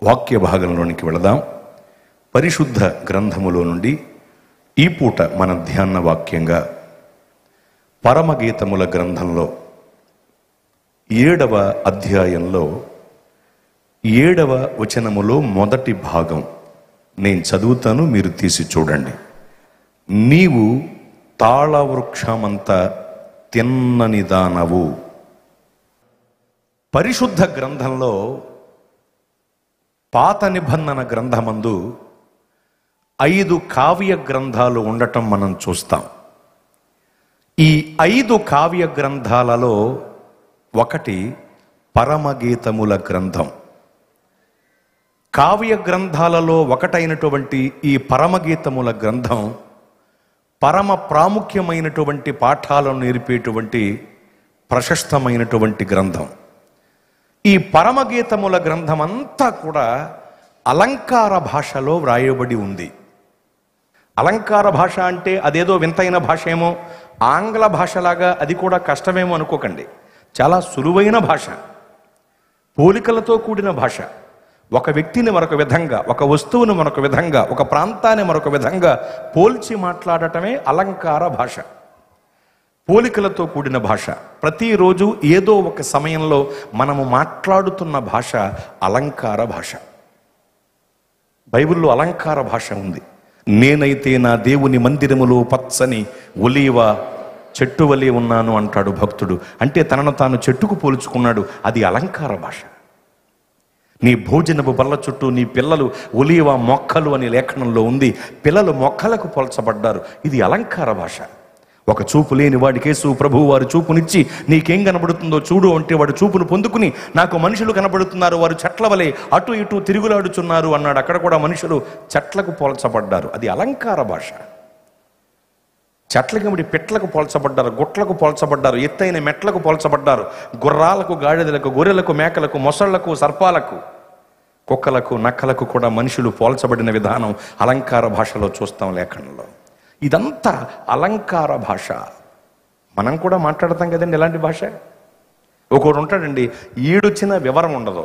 వాక్య భాగంలోనికి వెళదాం పరిశుద్ధ గ్రంథములో నుండి ఈ పూట మన ధ్యాన వాక్యంగా పరమగీతముల గ్రంథంలో ఏడవ అధ్యాయంలో ఏడవ వచనములో మొదటి భాగం నేను చదువుతాను మీరు తీసి చూడండి నీవు తాళవృక్షమంత తిన్నని దానవు పరిశుద్ధ గ్రంథంలో పాత నిబంధన గ్రంథమందు ఐదు కావ్య గ్రంథాలు ఉండటం మనం చూస్తాం ఈ ఐదు కావ్య గ్రంథాలలో ఒకటి పరమగీతముల గ్రంథం కావ్య గ్రంథాలలో ఒకటైనటువంటి ఈ పరమగీతముల గ్రంథం పరమ ప్రాముఖ్యమైనటువంటి పాఠాలను నేర్పేటువంటి ప్రశస్తమైనటువంటి గ్రంథం ఈ పరమగీతముల గ్రంథం అంతా కూడా అలంకార భాషలో వ్రాయబడి ఉంది అలంకార భాష అంటే అదేదో వింతైన భాష ఏమో ఆంగ్ల భాషలాగా అది కూడా కష్టమేమో అనుకోకండి చాలా సులువైన భాష పోలికలతో కూడిన భాష ఒక వ్యక్తిని మరొక విధంగా ఒక వస్తువును మరొక విధంగా ఒక ప్రాంతాన్ని మరొక విధంగా పోల్చి మాట్లాడటమే అలంకార భాష పోలికలతో కూడిన భాష ప్రతిరోజు ఏదో ఒక సమయంలో మనము మాట్లాడుతున్న భాష అలంకార భాష బైబిల్లో అలంకార భాష ఉంది నేనైతే నా దేవుని మందిరములో పచ్చని ఒలీవ చెట్టు వలె ఉన్నాను అంటాడు భక్తుడు అంటే తనను తాను చెట్టుకు పోల్చుకున్నాడు అది అలంకార భాష నీ భోజనపు బల్ల చుట్టూ నీ పిల్లలు ఒలీవ మొక్కలు అని లేఖనంలో ఉంది పిల్లలు మొక్కలకు పోల్చబడ్డారు ఇది అలంకార భాష ఒక చూపు లేని వాడికేసు ప్రభువు వారు చూపునిచ్చి నీకేం కనబడుతుందో చూడు అంటే వాడు చూపును పొందుకుని నాకు మనుషులు కనబడుతున్నారు వారు చెట్ల వలె అటు ఇటు తిరుగులాడుచున్నారు అన్నాడు అక్కడ కూడా మనుషులు చెట్లకు పోల్చబడ్డారు అది అలంకార భాష చెట్లకి ముడి పెట్లకు పోల్చబడ్డారు గుట్లకు పోల్చబడ్డారు ఎత్తైన మెట్లకు పోల్చబడ్డారు గుర్రాలకు గాడిదలకు గొర్రెలకు మేకలకు మొసళ్లకు సర్పాలకు కుక్కలకు నక్కలకు కూడా మనుషులు పోల్చబడిన విధానం అలంకార భాషలో చూస్తాం లేఖనంలో ఇదంతా అలంకార భాష మనం కూడా మాట్లాడతాం కదండి ఎలాంటి భాష ఒకడు ఉంటాడండి ఈడొచ్చిన వివరం ఉండదు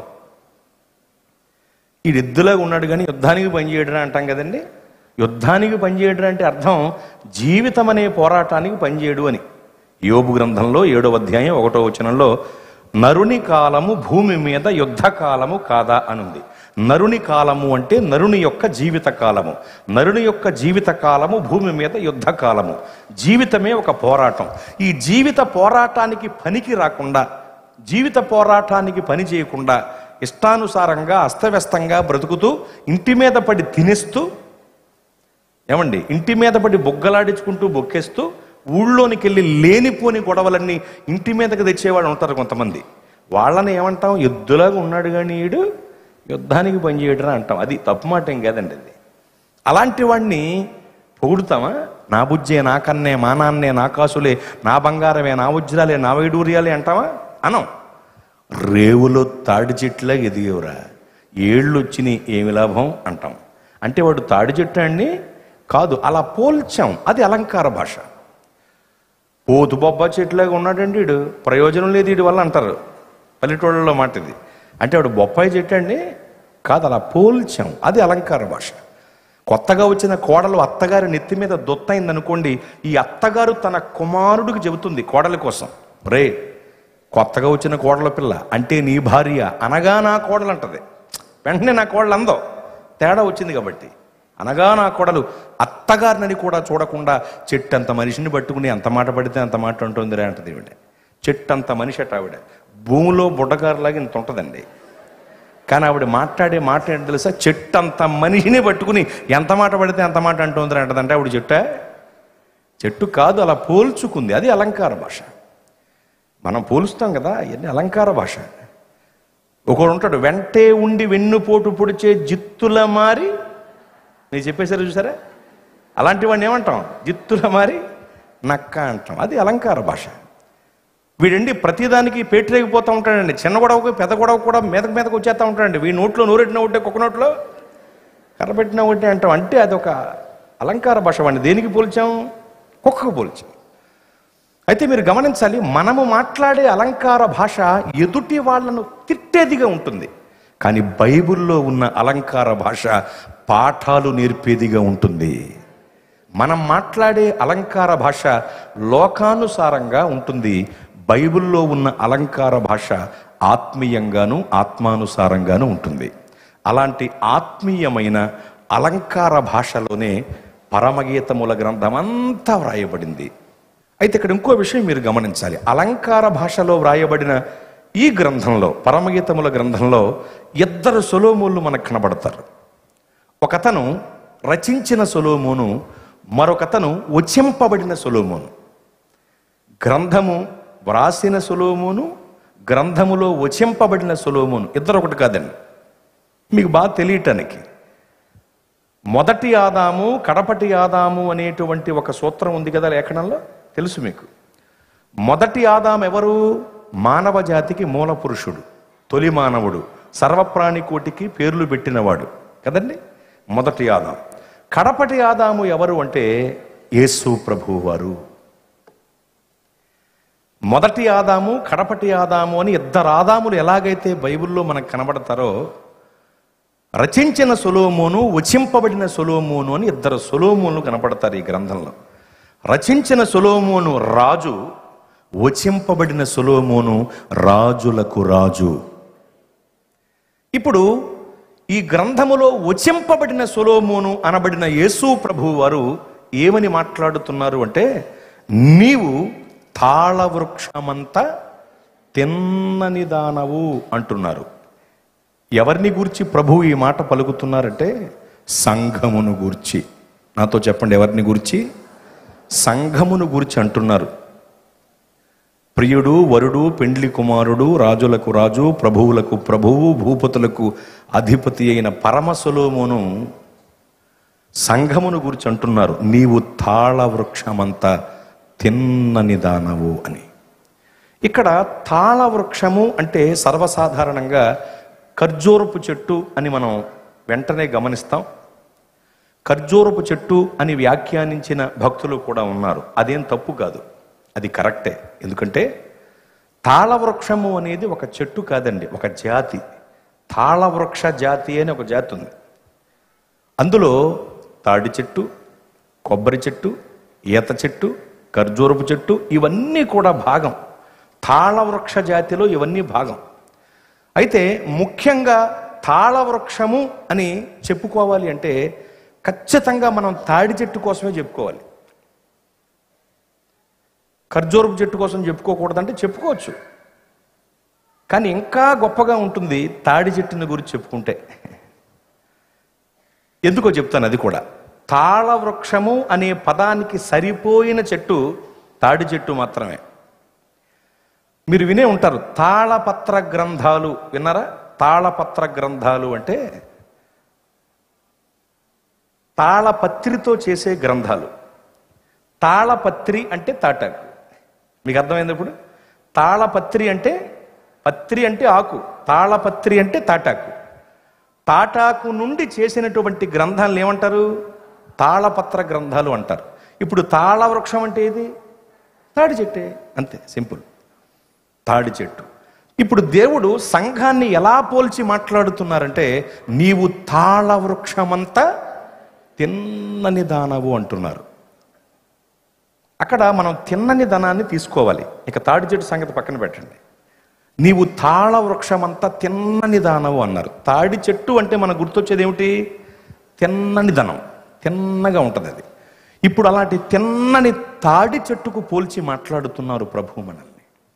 ఈడెద్దులాగా ఉన్నాడు కానీ యుద్ధానికి పనిచేయడం అంటాం కదండి యుద్ధానికి పనిచేయడం అంటే అర్థం జీవితం అనే పోరాటానికి పనిచేయడు అని యోబు గ్రంథంలో ఏడో అధ్యాయం ఒకటో వచనంలో నరుని కాలము భూమి మీద యుద్ధ కాలము కాదా అనుంది నరుని కాలము అంటే నరుని యొక్క జీవిత కాలము నరుని యొక్క జీవిత కాలము భూమి మీద యుద్ధ కాలము జీవితమే ఒక పోరాటం ఈ జీవిత పోరాటానికి పనికి రాకుండా జీవిత పోరాటానికి పని చేయకుండా ఇష్టానుసారంగా అస్తవ్యస్తంగా బ్రతుకుతూ ఇంటి మీద పడి తినేస్తూ ఏమండి ఇంటి మీద పడి బొగ్గలాడించుకుంటూ బొక్కేస్తూ ఊళ్ళోనికి వెళ్ళి లేనిపోని గొడవలన్నీ ఇంటి మీదకి తెచ్చేవాళ్ళు ఉంటారు కొంతమంది వాళ్ళని ఏమంటాం ఎద్దులాగా ఉన్నాడు కానీ ఈడు యుద్ధానికి పనిచేయడం అంటాం అది తప్పు మాట ఏం కాదండి అది అలాంటి వాడిని పొగుడుతామా నా బుజ్జే నా కన్నే మా నాన్నే నా కాసులే నా బంగారమే నా వజ్రాలే నా వైడూర్యాలే అంటావా అనం రేవులో తాడి చెట్లా ఎదిగేవురా ఏళ్ళు వచ్చినాయి ఏమి లాభం అంటాం అంటే వాడు తాడి చెట్టు అండి కాదు అలా పోల్చాం అది అలంకార భాష పోతు బొబ్బా చెట్టులాగా ఉన్నాడండి వీడు ప్రయోజనం లేదు వీడి వల్ల అంటారు పల్లెటూళ్ళలో మాట ఇది అంటే వాడు బొప్పాయి చెట్టు అండి కాదు అలా పోల్చాం అది అలంకార భాష కొత్తగా వచ్చిన కోడలు అత్తగారి నెత్తి మీద దొత్తైంది అనుకోండి ఈ అత్తగారు తన కుమారుడికి చెబుతుంది కోడలి కోసం రే కొత్తగా వచ్చిన కోడల పిల్ల అంటే నీ భార్య అనగా నా కోడలు అంటది వెంటనే నా కోడలు అందో తేడా వచ్చింది కాబట్టి అనగా నా కోడలు అత్తగారినని కూడా చూడకుండా చెట్టు అంత మనిషిని పట్టుకుని ఎంత మాట పడితే అంత మాట ఉంటుంది అంటది ఈవిడ చెట్టు అంత మనిషి అట ఆవిడ భూమిలో బుడ్డగారులాగా ఇంత ఉంటుందండి కానీ ఆవిడ మాట్లాడే మాట ఏంటో తెలుసా చెట్టు అంత మనిషిని పట్టుకుని ఎంత మాట పడితే అంత మాట అంటుంది అంటదంటే ఆవిడ చెట్ట చెట్టు కాదు అలా పోల్చుకుంది అది అలంకార భాష మనం పోలుస్తాం కదా ఇవన్నీ అలంకార భాష ఒకడు ఉంటాడు వెంటే ఉండి వెన్నుపోటు పొడిచే జిత్తుల మారి నేను చెప్పేసారు చూసారా అలాంటి వాడిని ఏమంటాం జిత్తుల మారి నక్క అంటాం అది అలంకార భాష వీడండి ప్రతిదానికి పేటరేగిపోతూ ఉంటాడండి చిన్న గొడవకు పెద్ద గొడవ కూడా మీదకు మీదకు వచ్చేస్తూ ఉంటాడండి వీడి నోట్లో నూరెట్టిన ఒకటే కుక్క నోట్లో కర్రబెట్టిన ఒకటే అంటాం అంటే అదొక అలంకార భాష వాడిని దేనికి పోల్చాం కుక్కకు పోల్చాం అయితే మీరు గమనించాలి మనము మాట్లాడే అలంకార భాష ఎదుటి వాళ్ళను తిట్టేదిగా ఉంటుంది కానీ బైబిల్లో ఉన్న అలంకార భాష పాఠాలు నేర్పేదిగా ఉంటుంది మనం మాట్లాడే అలంకార భాష లోకానుసారంగా ఉంటుంది బైబిల్లో ఉన్న అలంకార భాష ఆత్మీయంగాను ఆత్మానుసారంగాను ఉంటుంది అలాంటి ఆత్మీయమైన అలంకార భాషలోనే పరమగీతముల గ్రంథం అంతా వ్రాయబడింది అయితే ఇక్కడ ఇంకో విషయం మీరు గమనించాలి అలంకార భాషలో వ్రాయబడిన ఈ గ్రంథంలో పరమగీతముల గ్రంథంలో ఇద్దరు సొలోమోళ్ళు మనకు కనబడతారు ఒకతను రచించిన సొలోమోను మరొకతను వచింపబడిన సొలోమోను గ్రంథము వ్రాసిన సొలోమోను గ్రంథములో వచింపబడిన సొలోమోను ఇద్దరు ఒకటి కాదండి మీకు బాగా తెలియటానికి మొదటి ఆదాము కడపటి ఆదాము అనేటువంటి ఒక సూత్రం ఉంది కదా లేఖనంలో తెలుసు మీకు మొదటి ఆదాం ఎవరు మానవ జాతికి మూల పురుషుడు తొలి మానవుడు సర్వప్రాణి కోటికి పేర్లు పెట్టినవాడు కదండి మొదటి ఆదాం కడపటి ఆదాము ఎవరు అంటే యేసు ప్రభువు వారు మొదటి ఆదాము కడపటి ఆదాము అని ఇద్దరు ఆదాములు ఎలాగైతే బైబిల్లో మనకు కనబడతారో రచించిన సొలోమోను వచింపబడిన సొలోమోను అని ఇద్దరు సొలోమోను కనపడతారు ఈ గ్రంథంలో రచించిన సొలోమోను రాజు వచింపబడిన సొలోమోను రాజులకు రాజు ఇప్పుడు ఈ గ్రంథములో వచింపబడిన సొలోమోను అనబడిన యేసు ప్రభు వారు ఏమని మాట్లాడుతున్నారు అంటే నీవు తాళవృక్షమంతా తిన్నని దానవు అంటున్నారు ఎవరిని గూర్చి ప్రభు ఈ మాట పలుకుతున్నారంటే సంఘమును గూర్చి నాతో చెప్పండి ఎవరిని గూర్చి సంఘమును గూర్చి అంటున్నారు ప్రియుడు వరుడు పెండ్లి కుమారుడు రాజులకు రాజు ప్రభువులకు ప్రభువు భూపతులకు అధిపతి అయిన పరమసులోమును సంఘమును గురించి అంటున్నారు నీవు తాళ వృక్షమంతా తిన్నని దానవు అని ఇక్కడ తాళ వృక్షము అంటే సర్వసాధారణంగా ఖర్జూరపు చెట్టు అని మనం వెంటనే గమనిస్తాం ఖర్జూరపు చెట్టు అని వ్యాఖ్యానించిన భక్తులు కూడా ఉన్నారు అదేం తప్పు కాదు అది కరెక్టే ఎందుకంటే తాళవృక్షము అనేది ఒక చెట్టు కాదండి ఒక జాతి తాళవృక్ష జాతి అని ఒక జాతి ఉంది అందులో తాడి చెట్టు కొబ్బరి చెట్టు ఈత చెట్టు ఖర్జూరపు చెట్టు ఇవన్నీ కూడా భాగం తాళవృక్ష జాతిలో ఇవన్నీ భాగం అయితే ముఖ్యంగా తాళవృక్షము అని చెప్పుకోవాలి అంటే ఖచ్చితంగా మనం తాడి చెట్టు కోసమే చెప్పుకోవాలి ఖర్జూరపు చెట్టు కోసం చెప్పుకోకూడదంటే చెప్పుకోవచ్చు కానీ ఇంకా గొప్పగా ఉంటుంది తాడి చెట్టుని గురించి చెప్పుకుంటే ఎందుకో చెప్తాను అది కూడా తాళ వృక్షము అనే పదానికి సరిపోయిన చెట్టు తాడి చెట్టు మాత్రమే మీరు వినే ఉంటారు తాళపత్ర గ్రంథాలు విన్నారా తాళపత్ర గ్రంథాలు అంటే తాళపత్రితో చేసే గ్రంథాలు తాళపత్రి అంటే తాటాకు మీకు అర్థమైంది ఇప్పుడు తాళపత్రి అంటే పత్రి అంటే ఆకు తాళపత్రి అంటే తాటాకు తాటాకు నుండి చేసినటువంటి గ్రంథాలను ఏమంటారు తాళపత్ర గ్రంథాలు అంటారు ఇప్పుడు తాళ వృక్షం అంటే ఏది తాడి చెట్టే అంతే సింపుల్ తాడి చెట్టు ఇప్పుడు దేవుడు సంఘాన్ని ఎలా పోల్చి మాట్లాడుతున్నారంటే నీవు తాళ వృక్షమంతా తిన్నని దానవు అంటున్నారు అక్కడ మనం తిన్నని ధనాన్ని తీసుకోవాలి ఇక తాడి చెట్టు సంగతి పక్కన పెట్టండి నీవు తాళ వృక్షమంతా తిన్నని దానవు అన్నారు తాడి చెట్టు అంటే మనకు గుర్తొచ్చేది ఏమిటి తిన్నని ధనం తిన్నగా ఉంటుంది అది ఇప్పుడు అలాంటి తిన్నని తాడి చెట్టుకు పోల్చి మాట్లాడుతున్నారు ప్రభు మనల్ని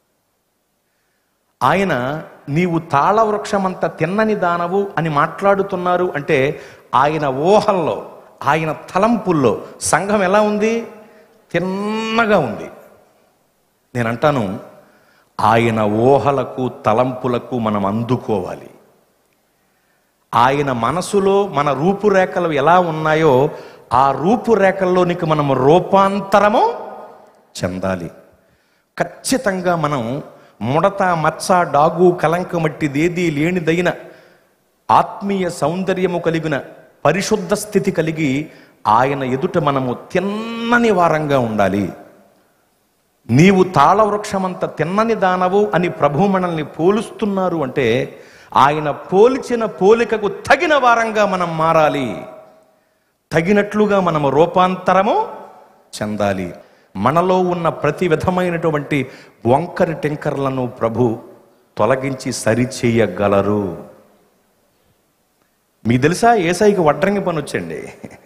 ఆయన నీవు తాళ వృక్షమంత తిన్నని దానవు అని మాట్లాడుతున్నారు అంటే ఆయన ఊహల్లో ఆయన తలంపుల్లో సంఘం ఎలా ఉంది తిన్నగా ఉంది నేను అంటాను ఆయన ఊహలకు తలంపులకు మనం అందుకోవాలి ఆయన మనసులో మన రూపురేఖలు ఎలా ఉన్నాయో ఆ రూపురేఖల్లోనికి మనం రూపాంతరము చెందాలి ఖచ్చితంగా మనం ముడత మచ్చ డాగు కలంకమట్టిదేది లేనిదైన ఆత్మీయ సౌందర్యము కలిగిన పరిశుద్ధ స్థితి కలిగి ఆయన ఎదుట మనము తిన్నని వారంగా ఉండాలి నీవు తాళవృక్షమంత తిన్నని దానవు అని ప్రభు మనల్ని పోలుస్తున్నారు అంటే ఆయన పోల్చిన పోలికకు తగిన వారంగా మనం మారాలి తగినట్లుగా మనము రూపాంతరము చెందాలి మనలో ఉన్న ప్రతి విధమైనటువంటి వంకరి టెంకర్లను ప్రభు తొలగించి సరిచేయగలరు మీకు తెలుసా ఏసైకి వడ్రంగి పని వచ్చండి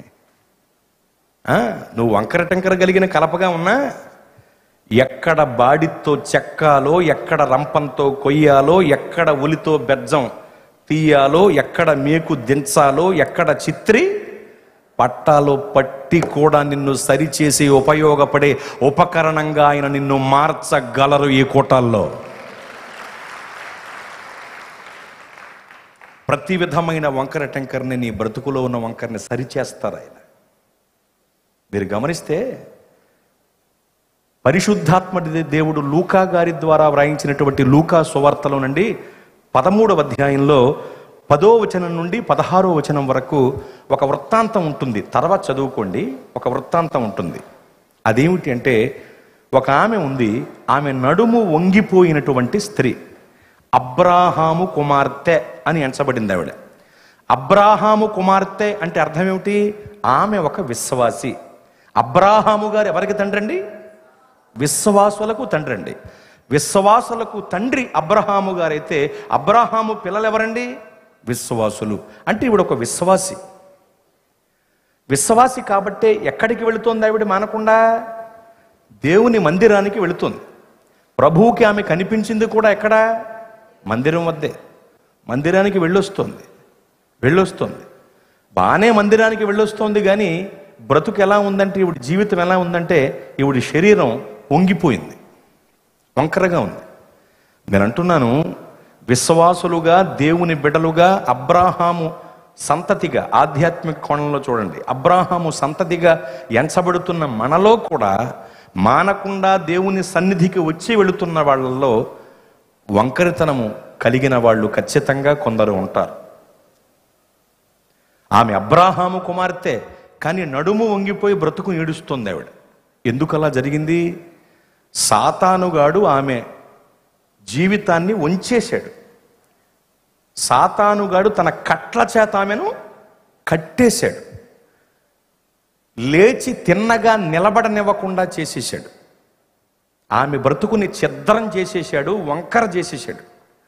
ఆ, నువ్వు వంకర టెంకర కలిగిన కలపగా ఉన్నా ఎక్కడ బాడితో చెక్కాలో ఎక్కడ రంపంతో కొయ్యాలో ఎక్కడ ఉలితో బెజ్జం తీయాలో ఎక్కడ మేకు దించాలో ఎక్కడ చిత్రి పట్టాలో పట్టి కూడా నిన్ను సరిచేసి ఉపయోగపడే ఉపకరణంగా ఆయన నిన్ను మార్చగలరు ఈ కూటాల్లో ప్రతి విధమైన వంకర టెంకర్ని నీ బ్రతుకులో ఉన్న వంకరని సరిచేస్తారు ఆయన మీరు గమనిస్తే పరిశుద్ధాత్మ దేవుడు లూకా గారి ద్వారా వ్రాయించినటువంటి లూకా సువార్తలో నుండి పదమూడవ అధ్యాయంలో పదో వచనం నుండి పదహారో వచనం వరకు ఒక వృత్తాంతం ఉంటుంది తర్వాత చదువుకోండి ఒక వృత్తాంతం ఉంటుంది అదేమిటి అంటే ఒక ఆమె ఉంది ఆమె నడుము వంగిపోయినటువంటి స్త్రీ అబ్రాహాము కుమార్తె అని ఎంచబడింది ఆవిడ అబ్రాహాము కుమార్తె అంటే అర్థం ఏమిటి ఆమె ఒక విశ్వాసి అబ్రాహాము గారు ఎవరికి తండ్రండి విశ్వాసులకు తండ్రి అండి విశ్వాసులకు తండ్రి అబ్రహాము గారైతే అబ్రహాము పిల్లలు ఎవరండి విశ్వాసులు అంటే ఈవిడ ఒక విశ్వాసి విశ్వాసి కాబట్టే ఎక్కడికి వెళుతోంది ఆవిడ మానకుండా దేవుని మందిరానికి వెళుతుంది ప్రభువుకి ఆమె కనిపించింది కూడా ఎక్కడ మందిరం వద్దే మందిరానికి వెళ్ళొస్తుంది వెళ్ళొస్తుంది బాగానే మందిరానికి వెళ్ళొస్తోంది కానీ బ్రతుకు ఎలా ఉందంటే ఈవిడ జీవితం ఎలా ఉందంటే ఈవిడ శరీరం వంగిపోయింది వంకరగా ఉంది నేను అంటున్నాను విశ్వాసులుగా దేవుని బిడలుగా అబ్రాహాము సంతతిగా ఆధ్యాత్మిక కోణంలో చూడండి అబ్రాహాము సంతతిగా ఎంచబడుతున్న మనలో కూడా మానకుండా దేవుని సన్నిధికి వచ్చి వెళుతున్న వాళ్ళల్లో వంకరితనము కలిగిన వాళ్ళు ఖచ్చితంగా కొందరు ఉంటారు ఆమె అబ్రాహాము కుమార్తె కానీ నడుము వంగిపోయి బ్రతుకు ఈడుస్తుంది ఆవిడ ఎందుకు అలా జరిగింది సాతానుగాడు ఆమె జీవితాన్ని వంచేశాడు సాతానుగాడు తన కట్ల చేత ఆమెను కట్టేశాడు లేచి తిన్నగా నిలబడనివ్వకుండా చేసేశాడు ఆమె బ్రతుకుని ఛిద్రం చేసేశాడు వంకర చేసేశాడు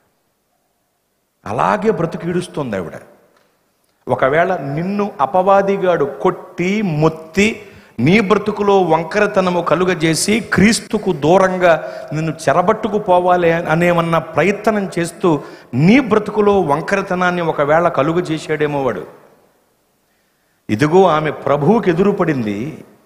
అలాగే బ్రతుకు ఈడుస్తుంది ఆవిడ ఒకవేళ నిన్ను అపవాదిగాడు కొట్టి మొత్తి నీ బ్రతుకులో వంకరతనము కలుగజేసి క్రీస్తుకు దూరంగా నిన్ను చెరబట్టుకు పోవాలి అనేమన్న ప్రయత్నం చేస్తూ నీ బ్రతుకులో వంకరతనాన్ని ఒకవేళ కలుగు చేశాడేమో వాడు ఇదిగో ఆమె ప్రభువుకి ఎదురుపడింది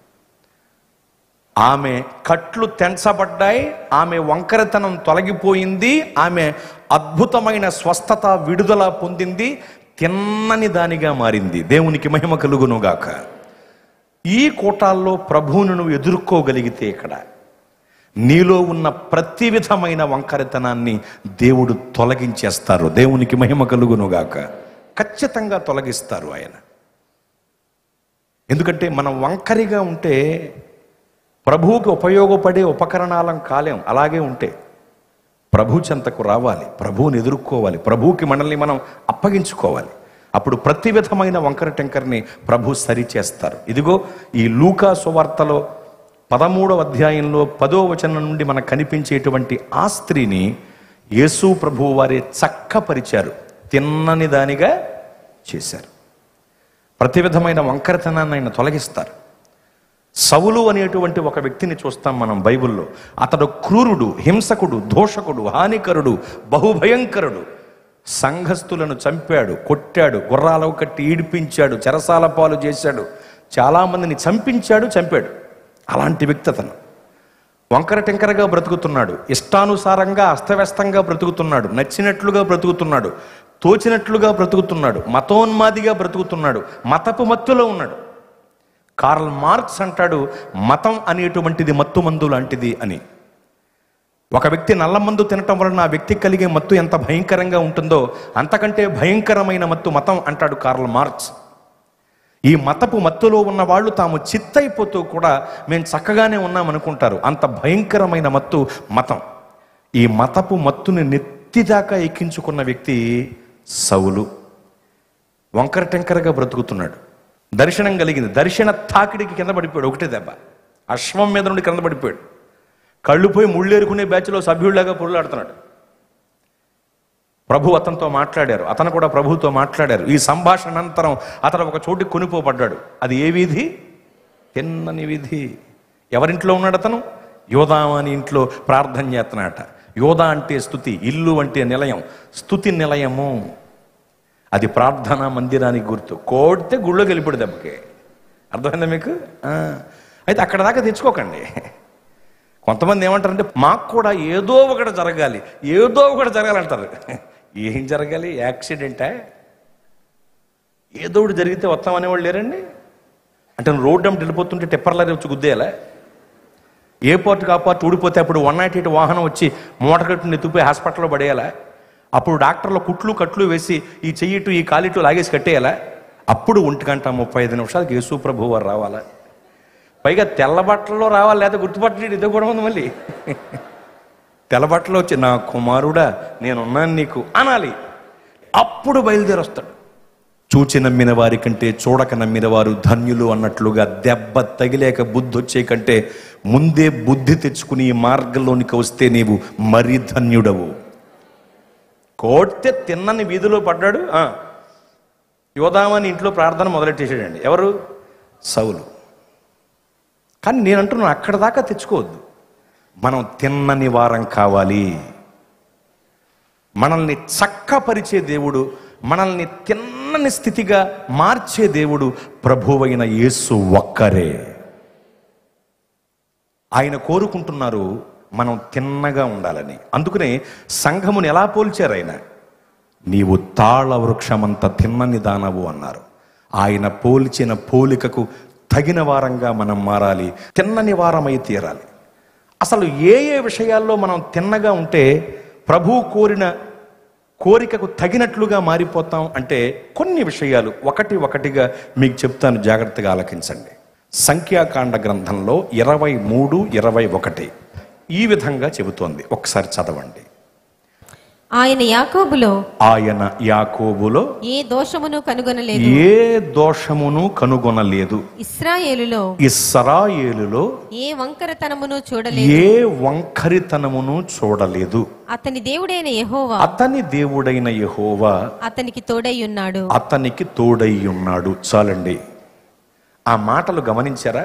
ఆమె కట్లు తెంచబడ్డాయి ఆమె వంకరతనం తొలగిపోయింది ఆమె అద్భుతమైన స్వస్థత విడుదల పొందింది తిన్నని దానిగా మారింది దేవునికి మహిమ కలుగునుగాక ఈ కూటాల్లో ప్రభువును నువ్వు ఎదుర్కోగలిగితే ఇక్కడ నీలో ఉన్న ప్రతి విధమైన వంకరతనాన్ని దేవుడు తొలగించేస్తారు దేవునికి మహిమ కలుగునుగాక ఖచ్చితంగా తొలగిస్తారు ఆయన ఎందుకంటే మనం వంకరిగా ఉంటే ప్రభువుకి ఉపయోగపడే ఉపకరణాలం కాలేం అలాగే ఉంటే ప్రభు చెంతకు రావాలి ప్రభువుని ఎదుర్కోవాలి ప్రభువుకి మనల్ని మనం అప్పగించుకోవాలి అప్పుడు ప్రతి విధమైన వంకర టెంకర్ని ప్రభు సరిచేస్తారు ఇదిగో ఈ లూకా సువార్తలో పదమూడవ అధ్యాయంలో పదో వచనం నుండి మనకు కనిపించేటువంటి ఆ స్త్రీని యేసు ప్రభువు వారే చక్కపరిచారు తిన్నని దానిగా చేశారు ప్రతి విధమైన వంకరతనాన్ని ఆయన తొలగిస్తారు సవులు అనేటువంటి ఒక వ్యక్తిని చూస్తాం మనం బైబిల్లో అతడు క్రూరుడు హింసకుడు దోషకుడు హానికరుడు బహుభయంకరుడు సంఘస్థులను చంపాడు కొట్టాడు గుర్రాలకు కట్టి ఈడిపించాడు చెరసాల పాలు చేశాడు చాలామందిని చంపించాడు చంపాడు అలాంటి వ్యక్తి అతను వంకర టెంకరగా బ్రతుకుతున్నాడు ఇష్టానుసారంగా అస్తవ్యస్తంగా బ్రతుకుతున్నాడు నచ్చినట్లుగా బ్రతుకుతున్నాడు తోచినట్లుగా బ్రతుకుతున్నాడు మతోన్మాదిగా బ్రతుకుతున్నాడు మతపు మత్తులో ఉన్నాడు కార్ల్ మార్క్స్ అంటాడు మతం అనేటువంటిది మత్తు మందు లాంటిది అని ఒక వ్యక్తి నల్ల మందు తినటం వలన ఆ వ్యక్తికి కలిగే మత్తు ఎంత భయంకరంగా ఉంటుందో అంతకంటే భయంకరమైన మత్తు మతం అంటాడు కార్ల్ మార్క్స్ ఈ మతపు మత్తులో ఉన్న వాళ్ళు తాము చిత్తైపోతూ కూడా మేము చక్కగానే ఉన్నాం అనుకుంటారు అంత భయంకరమైన మత్తు మతం ఈ మతపు మత్తుని నె- నెత్తిదాకా ఎక్కించుకున్న వ్యక్తి సౌలు వంకర టెంకరగా బ్రతుకుతున్నాడు దర్శనం కలిగింది దర్శన తాకిడికి కింద పడిపోయాడు ఒకటే దెబ్బ అశ్వం మీద నుండి కింద పడిపోయాడు కళ్ళు పోయి ముళ్ళేరుకునే బ్యాచ్లో సభ్యుడిలాగా పురులాడుతున్నాడు ప్రభు అతనితో మాట్లాడారు అతను కూడా ప్రభుతో మాట్లాడారు ఈ సంభాషణ అనంతరం అతను ఒక చోటుకి కొనిపోబడ్డాడు అది ఏ వీధి తిన్నని వీధి ఎవరింట్లో ఉన్నాడు అతను యోదాం అని ఇంట్లో ప్రార్థన చేస్తున్నాడట యోధా అంటే స్థుతి ఇల్లు అంటే నిలయం స్థుతి నిలయము అది ప్రార్థనా మందిరానికి గుర్తు కోడితే గుళ్ళోకి వెళ్ళిపోడు దెబ్బకి అర్థమైందా మీకు ఆ. అయితే అక్కడ దాకా తెచ్చుకోకండి కొంతమంది ఏమంటారంటే మాకు కూడా ఏదో ఒకటి జరగాలి ఏదో ఒకటి జరగాలంటారు ఏం జరగాలి యాక్సిడెంటా ఏదో ఒకటి జరిగితే వస్తాం అనేవాళ్ళు లేరండి అంటే నువ్వు రోడ్డు అమ్మటి వెళ్ళిపోతుంటే టెప్పర్లారీ వచ్చి గుద్దేయాలా ఏ పార్ట్కి ఆ పార్ట్ ఊడిపోతే అప్పుడు వన్ నాట్ ఎయిట్ వాహనం వచ్చి మూట కట్టుని ఎత్తుపోయి హాస్పిటల్లో పడేయాలా అప్పుడు డాక్టర్లు కుట్లు కట్లు వేసి ఈ చెయ్యిటు ఈ కాలిటు లాగేసి కట్టేయాలా అప్పుడు ఒంటి గంట ముప్పై ఐదు నిమిషాలకి యేసు ప్రభు వారు రావాలా పైగా తెల్ల బట్టల్లో రావాలి లేదా గుర్తుపట్టలేదు ఇదే కూడా ఉంది మళ్ళీ తెల్ల బట్టలో వచ్చి నా కుమారుడా నేనున్నాను నీకు అనాలి అప్పుడు బయలుదేరి వస్తాడు చూచి నమ్మిన వారి కంటే చూడక నమ్మిన వారు ధన్యులు అన్నట్లుగా దెబ్బ తగిలేక బుద్ధి వచ్చే కంటే ముందే బుద్ధి తెచ్చుకుని ఈ మార్గంలోనికి వస్తే నీవు మరీ ధన్యుడవు కోడితే తిన్నని వీధిలో పడ్డాడు ఆ. యోధామని ఇంట్లో ప్రార్థన మొదలెట్టేసాడండి ఎవరు సౌలు కానీ నేను అంటున్నాను అక్కడ దాకా తెచ్చుకోవద్దు మనం తిన్నని వారం కావాలి మనల్ని చక్కపరిచే దేవుడు మనల్ని తిన్నని స్థితిగా మార్చే దేవుడు ప్రభువైన యేసు ఒక్కరే ఆయన కోరుకుంటున్నారు మనం తిన్నగా ఉండాలని అందుకనే సంఘమును ఎలా పోల్చారు ఆయన నీవు తాళ వృక్షమంత తిన్నని దానవు అన్నారు ఆయన పోల్చిన పోలికకు తగిన వారంగా మనం మారాలి తిన్నని వారమై తీరాలి అసలు ఏ ఏ విషయాల్లో మనం తిన్నగా ఉంటే ప్రభు కోరిన కోరికకు తగినట్లుగా మారిపోతాం అంటే కొన్ని విషయాలు ఒకటి ఒకటిగా మీకు చెప్తాను జాగ్రత్తగా ఆలకించండి సంఖ్యాకాండ గ్రంథంలో ఇరవై మూడు ఇరవై ఒకటి ఈ విధంగా చెబుతోంది ఒకసారి చదవండి ఆయన యాకోబులో ఆయన యాకోబులో ఏ దోషమును కనుగొనలేదు ఏ దోషమును కనుగొనలేదు ఇస్రాయేలులో ఇస్రాయేలులో ఏ వంకరతనమును చూడలేదు ఏ వంకరితనమును చూడలేదు అతని దేవుడైన యెహోవా అతని దేవుడైన యెహోవా అతనికి తోడై ఉన్నాడు అతనికి తోడై ఉన్నాడు చాలండి ఆ మాటలు గమనించారా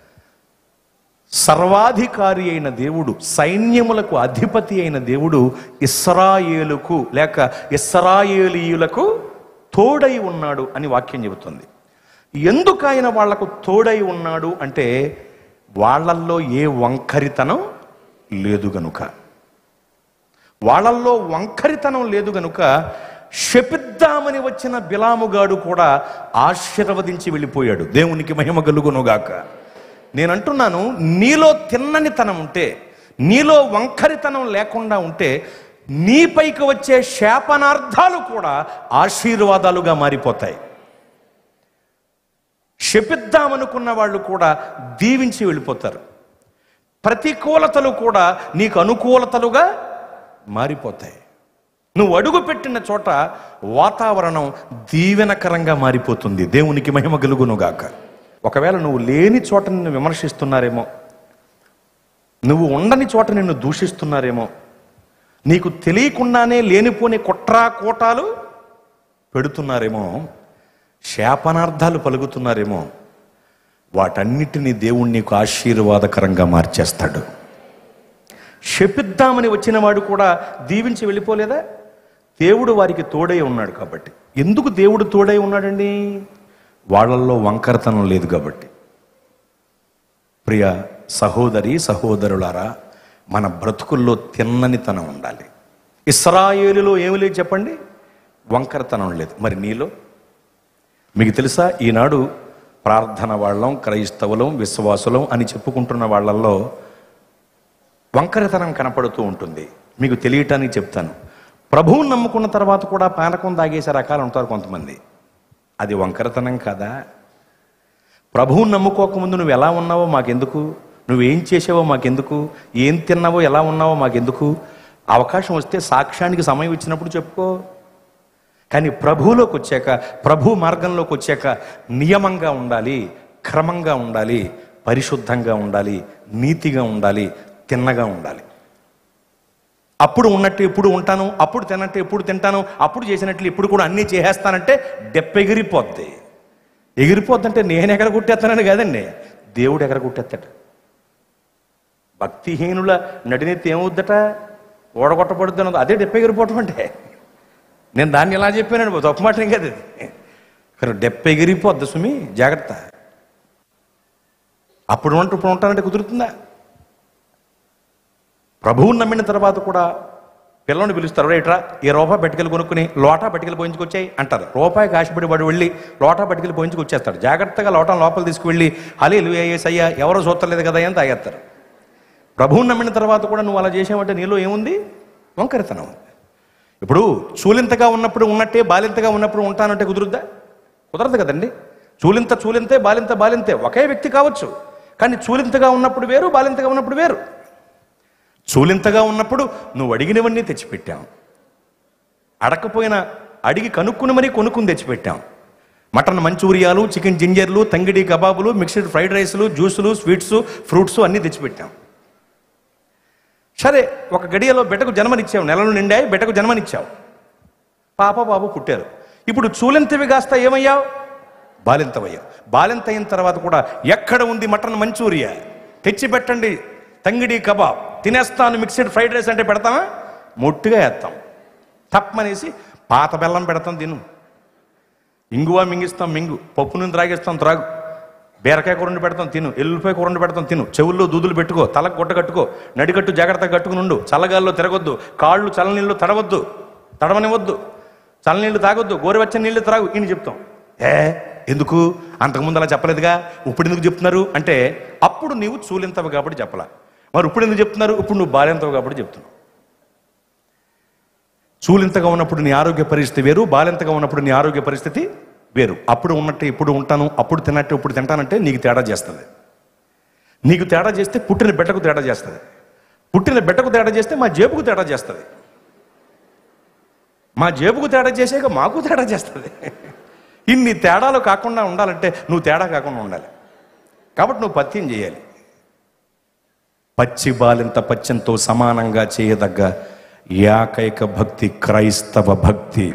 సర్వాధికారి అయిన దేవుడు సైన్యములకు అధిపతి అయిన దేవుడు ఇస్రాయేలుకు లేక ఇస్రాయేలీయులకు తోడై ఉన్నాడు అని వాక్యం చెబుతుంది ఎందుకు ఆయన వాళ్లకు తోడై ఉన్నాడు అంటే వాళ్ళల్లో ఏ వంకరితనం లేదు గనుక వాళ్ళల్లో వంకరితనం లేదు గనుక శపిద్దామని వచ్చిన బిలాముగాడు కూడా ఆశీర్వదించి వెళ్ళిపోయాడు దేవునికి మహిమ కలుగునుగాక నేను అంటున్నాను నీలో తిన్ననితనం ఉంటే నీలో వంకరితనం లేకుండా ఉంటే నీపైకి వచ్చే శాపనార్థాలు కూడా ఆశీర్వాదాలుగా మారిపోతాయి శపిద్దామనుకున్న వాళ్ళు కూడా దీవించి వెళ్ళిపోతారు ప్రతికూలతలు కూడా నీకు అనుకూలతలుగా మారిపోతాయి నువ్వు అడుగు పెట్టిన చోట వాతావరణం దీవెనకరంగా మారిపోతుంది దేవునికి మహిమ కలుగునుగాక ఒకవేళ నువ్వు లేని చోట నిన్ను విమర్శిస్తున్నారేమో నువ్వు ఉండని చోట నిన్ను దూషిస్తున్నారేమో నీకు తెలియకుండానే లేనిపోని కుట్రా కోటాలు పెడుతున్నారేమో శాపనార్థాలు పలుకుతున్నారేమో వాటన్నిటినీ దేవుడు నీకు ఆశీర్వాదకరంగా మార్చేస్తాడు శపిద్దామని వచ్చిన వాడు కూడా దీవించి వెళ్ళిపోలేదా దేవుడు వారికి తోడై ఉన్నాడు కాబట్టి ఎందుకు దేవుడు తోడై ఉన్నాడండి వాళ్ళల్లో వంకరతనం లేదు కాబట్టి ప్రియ సహోదరి సహోదరులారా మన బ్రతుకుల్లో తిన్ననితనం ఉండాలి ఇస్రాయేలులో ఏమి లేదు చెప్పండి వంకరతనం లేదు మరి నీలో మీకు తెలుసా ఈనాడు ప్రార్థన వాళ్ళం క్రైస్తవులం విశ్వాసులం అని చెప్పుకుంటున్న వాళ్ళల్లో వంకరతనం కనపడుతూ ఉంటుంది మీకు తెలియటానికి చెప్తాను ప్రభువుని నమ్ముకున్న తర్వాత కూడా పానకం తాగేసే రకాలు ఉంటారు కొంతమంది అది వంకరతనం కదా ప్రభువుని నమ్ముకోకముందు నువ్వు ఎలా ఉన్నావో మాకెందుకు నువ్వేం చేసావో మాకెందుకు ఏం తిన్నావో ఎలా ఉన్నావో మాకెందుకు అవకాశం వస్తే సాక్ష్యానికి సమయం ఇచ్చినప్పుడు చెప్పుకో కానీ ప్రభువులోకి వచ్చాక ప్రభు మార్గంలోకి వచ్చాక నియమంగా ఉండాలి క్రమంగా ఉండాలి పరిశుద్ధంగా ఉండాలి నీతిగా ఉండాలి తిన్నగా ఉండాలి అప్పుడు ఉన్నట్టు ఎప్పుడు ఉంటాను అప్పుడు తిన్నట్టు ఎప్పుడు తింటాను అప్పుడు చేసినట్లు ఇప్పుడు కూడా అన్నీ చేసేస్తానంటే డెప్ప ఎగిరిపోద్ది ఎగిరిపోద్దంటే నేను ఎక్కడ కుట్టేస్తానని కాదండి దేవుడు ఎక్కడ కుట్టేస్తాడు భక్తిహీనుల నడినెత్తి ఏమవుద్దట ఓడగొట్టబడుద్ది అన్నది అదే డెప్ప ఎగిరిపోవటం అంటే నేను దాన్ని ఎలా చెప్పానండి తప్పు మాట ఏం కాదు అది కానీ డెప్ప ఎగిరిపోద్ది సుమి జాగ్రత్త అప్పుడు ఉంటూ ఇప్పుడు ఉంటానంటే కుదురుతుందా ప్రభువుని నమ్మిన తర్వాత కూడా పిల్లల్ని పిలుస్తారు రైట్రా ఈ రూపాయి పట్టుకెళ్ళి కొనుక్కుని లోటా పట్టుకెళ్ళి పోయించుకొచ్చాయి అంటారు రూపాయికి ఆశపడి వాడు వెళ్ళి లోటా పట్టుకెళ్ళి పోయించుకొచ్చేస్తాడు జాగ్రత్తగా లోటా లోపల తీసుకువెళ్ళి అలే వేయేసి అయ్యా ఎవరో చూస్తలేదు కదా అని తాగేస్తారు ప్రభువుని నమ్మిన తర్వాత కూడా నువ్వు అలా చేసావంటే నీలో ఏముంది వంకరితనం ఉంది ఇప్పుడు చూలింతగా ఉన్నప్పుడు ఉన్నట్టే బాలింతగా ఉన్నప్పుడు ఉంటానంటే కుదురుద్దా కుదరదు కదండి చూలింత చూలింతే బాలింత బాలింతే ఒకే వ్యక్తి కావచ్చు కానీ చూలింతగా ఉన్నప్పుడు వేరు బాలింతగా ఉన్నప్పుడు వేరు చూలింతగా ఉన్నప్పుడు నువ్వు అడిగినవన్నీ తెచ్చిపెట్టాం అడకపోయినా అడిగి కనుక్కుని మరీ కొనుక్కుని తెచ్చిపెట్టాం మటన్ మంచూరియాలు చికెన్ జింజర్లు తంగిడి కబాబులు మిక్స్డ్ ఫ్రైడ్ రైస్లు జ్యూసులు స్వీట్స్ ఫ్రూట్స్ అన్నీ తెచ్చిపెట్టాం సరే ఒక గడియలో బిడ్డకు జన్మనిచ్చావు నెలలు నిండాయి బిడ్డకు జన్మనిచ్చావు పాప బాబు పుట్టారు ఇప్పుడు చూలింతవి కాస్త ఏమయ్యావు బాలింతవయ్యావు బాలింత అయిన తర్వాత కూడా ఎక్కడ ఉంది మటన్ మంచూరియా తెచ్చి పెట్టండి తంగిడి కబాబ్ తినేస్తాను మిక్స్డ్ ఫ్రైడ్ రైస్ అంటే పెడతామా మొట్టుగా వేస్తాం తప్పమనేసి పాత బెల్లం పెడతాం తిను ఇంగువ మింగిస్తాం మింగు పప్పు నుండి త్రాగిస్తాం త్రాగు బీరకాయ కూరండి పెడతాం తిను ఎల్లుపాయ కూరండి పెడతాం తిను చెవుల్లో దూదులు పెట్టుకో తలకు గుడ్డ కట్టుకో నడికట్టు జాగ్రత్తగా కట్టుకుని ఉండు చల్లగాల్లో తిరగొద్దు కాళ్ళు చల్లనీళ్ళు తడవద్దు తడవనివద్దు చల్లనీళ్ళు తాగొద్దు గోరువెచ్చని నీళ్లు త్రాగు ఇని చెప్తాం ఏ ఎందుకు అంతకుముందు అలా చెప్పలేదుగా ఇప్పుడు ఎందుకు చెప్తున్నారు అంటే అప్పుడు నీవు చూలింతవు కాబట్టి చెప్పలా మరి ఇప్పుడు ఎందుకు చెప్తున్నారు ఇప్పుడు నువ్వు బాలింతవు కాబట్టి చెప్తున్నావు చూలింతగా ఉన్నప్పుడు నీ ఆరోగ్య పరిస్థితి వేరు బాలింతగా ఉన్నప్పుడు నీ ఆరోగ్య పరిస్థితి వేరు అప్పుడు ఉన్నట్టు ఇప్పుడు ఉంటాను అప్పుడు తిన్నట్టు ఇప్పుడు తింటానంటే నీకు తేడా చేస్తుంది నీకు తేడా చేస్తే పుట్టిన బిడ్డకు తేడా చేస్తుంది పుట్టిన బిడ్డకు తేడా చేస్తే మా జేబుకు తేడా చేస్తుంది మా జేబుకు తేడా చేసాక మాకు తేడా చేస్తుంది ఇన్ని తేడాలు కాకుండా ఉండాలంటే నువ్వు తేడా కాకుండా ఉండాలి కాబట్టి నువ్వు పత్యం చేయాలి పచ్చి బాలింత పచ్చంతో సమానంగా చేయదగ్గ ఏకైక భక్తి క్రైస్తవ భక్తి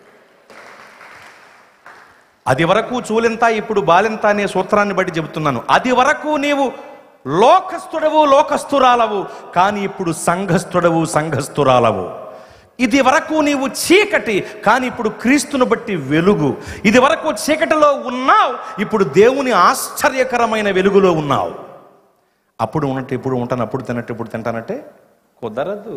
అది వరకు చూలింత ఇప్పుడు బాలింత అనే సూత్రాన్ని బట్టి చెబుతున్నాను అది వరకు నీవు లోకస్తుడవు లోకస్తురాలవు కానీ ఇప్పుడు సంఘస్థుడవు సంఘస్థురాలవు ఇది వరకు నీవు చీకటి కానీ ఇప్పుడు క్రీస్తును బట్టి వెలుగు ఇది వరకు చీకటిలో ఉన్నావు ఇప్పుడు దేవుని ఆశ్చర్యకరమైన వెలుగులో ఉన్నావు అప్పుడు ఉన్నట్టు ఇప్పుడు ఉంటాను అప్పుడు తిన్నట్టు ఇప్పుడు తింటానంటే కుదరదు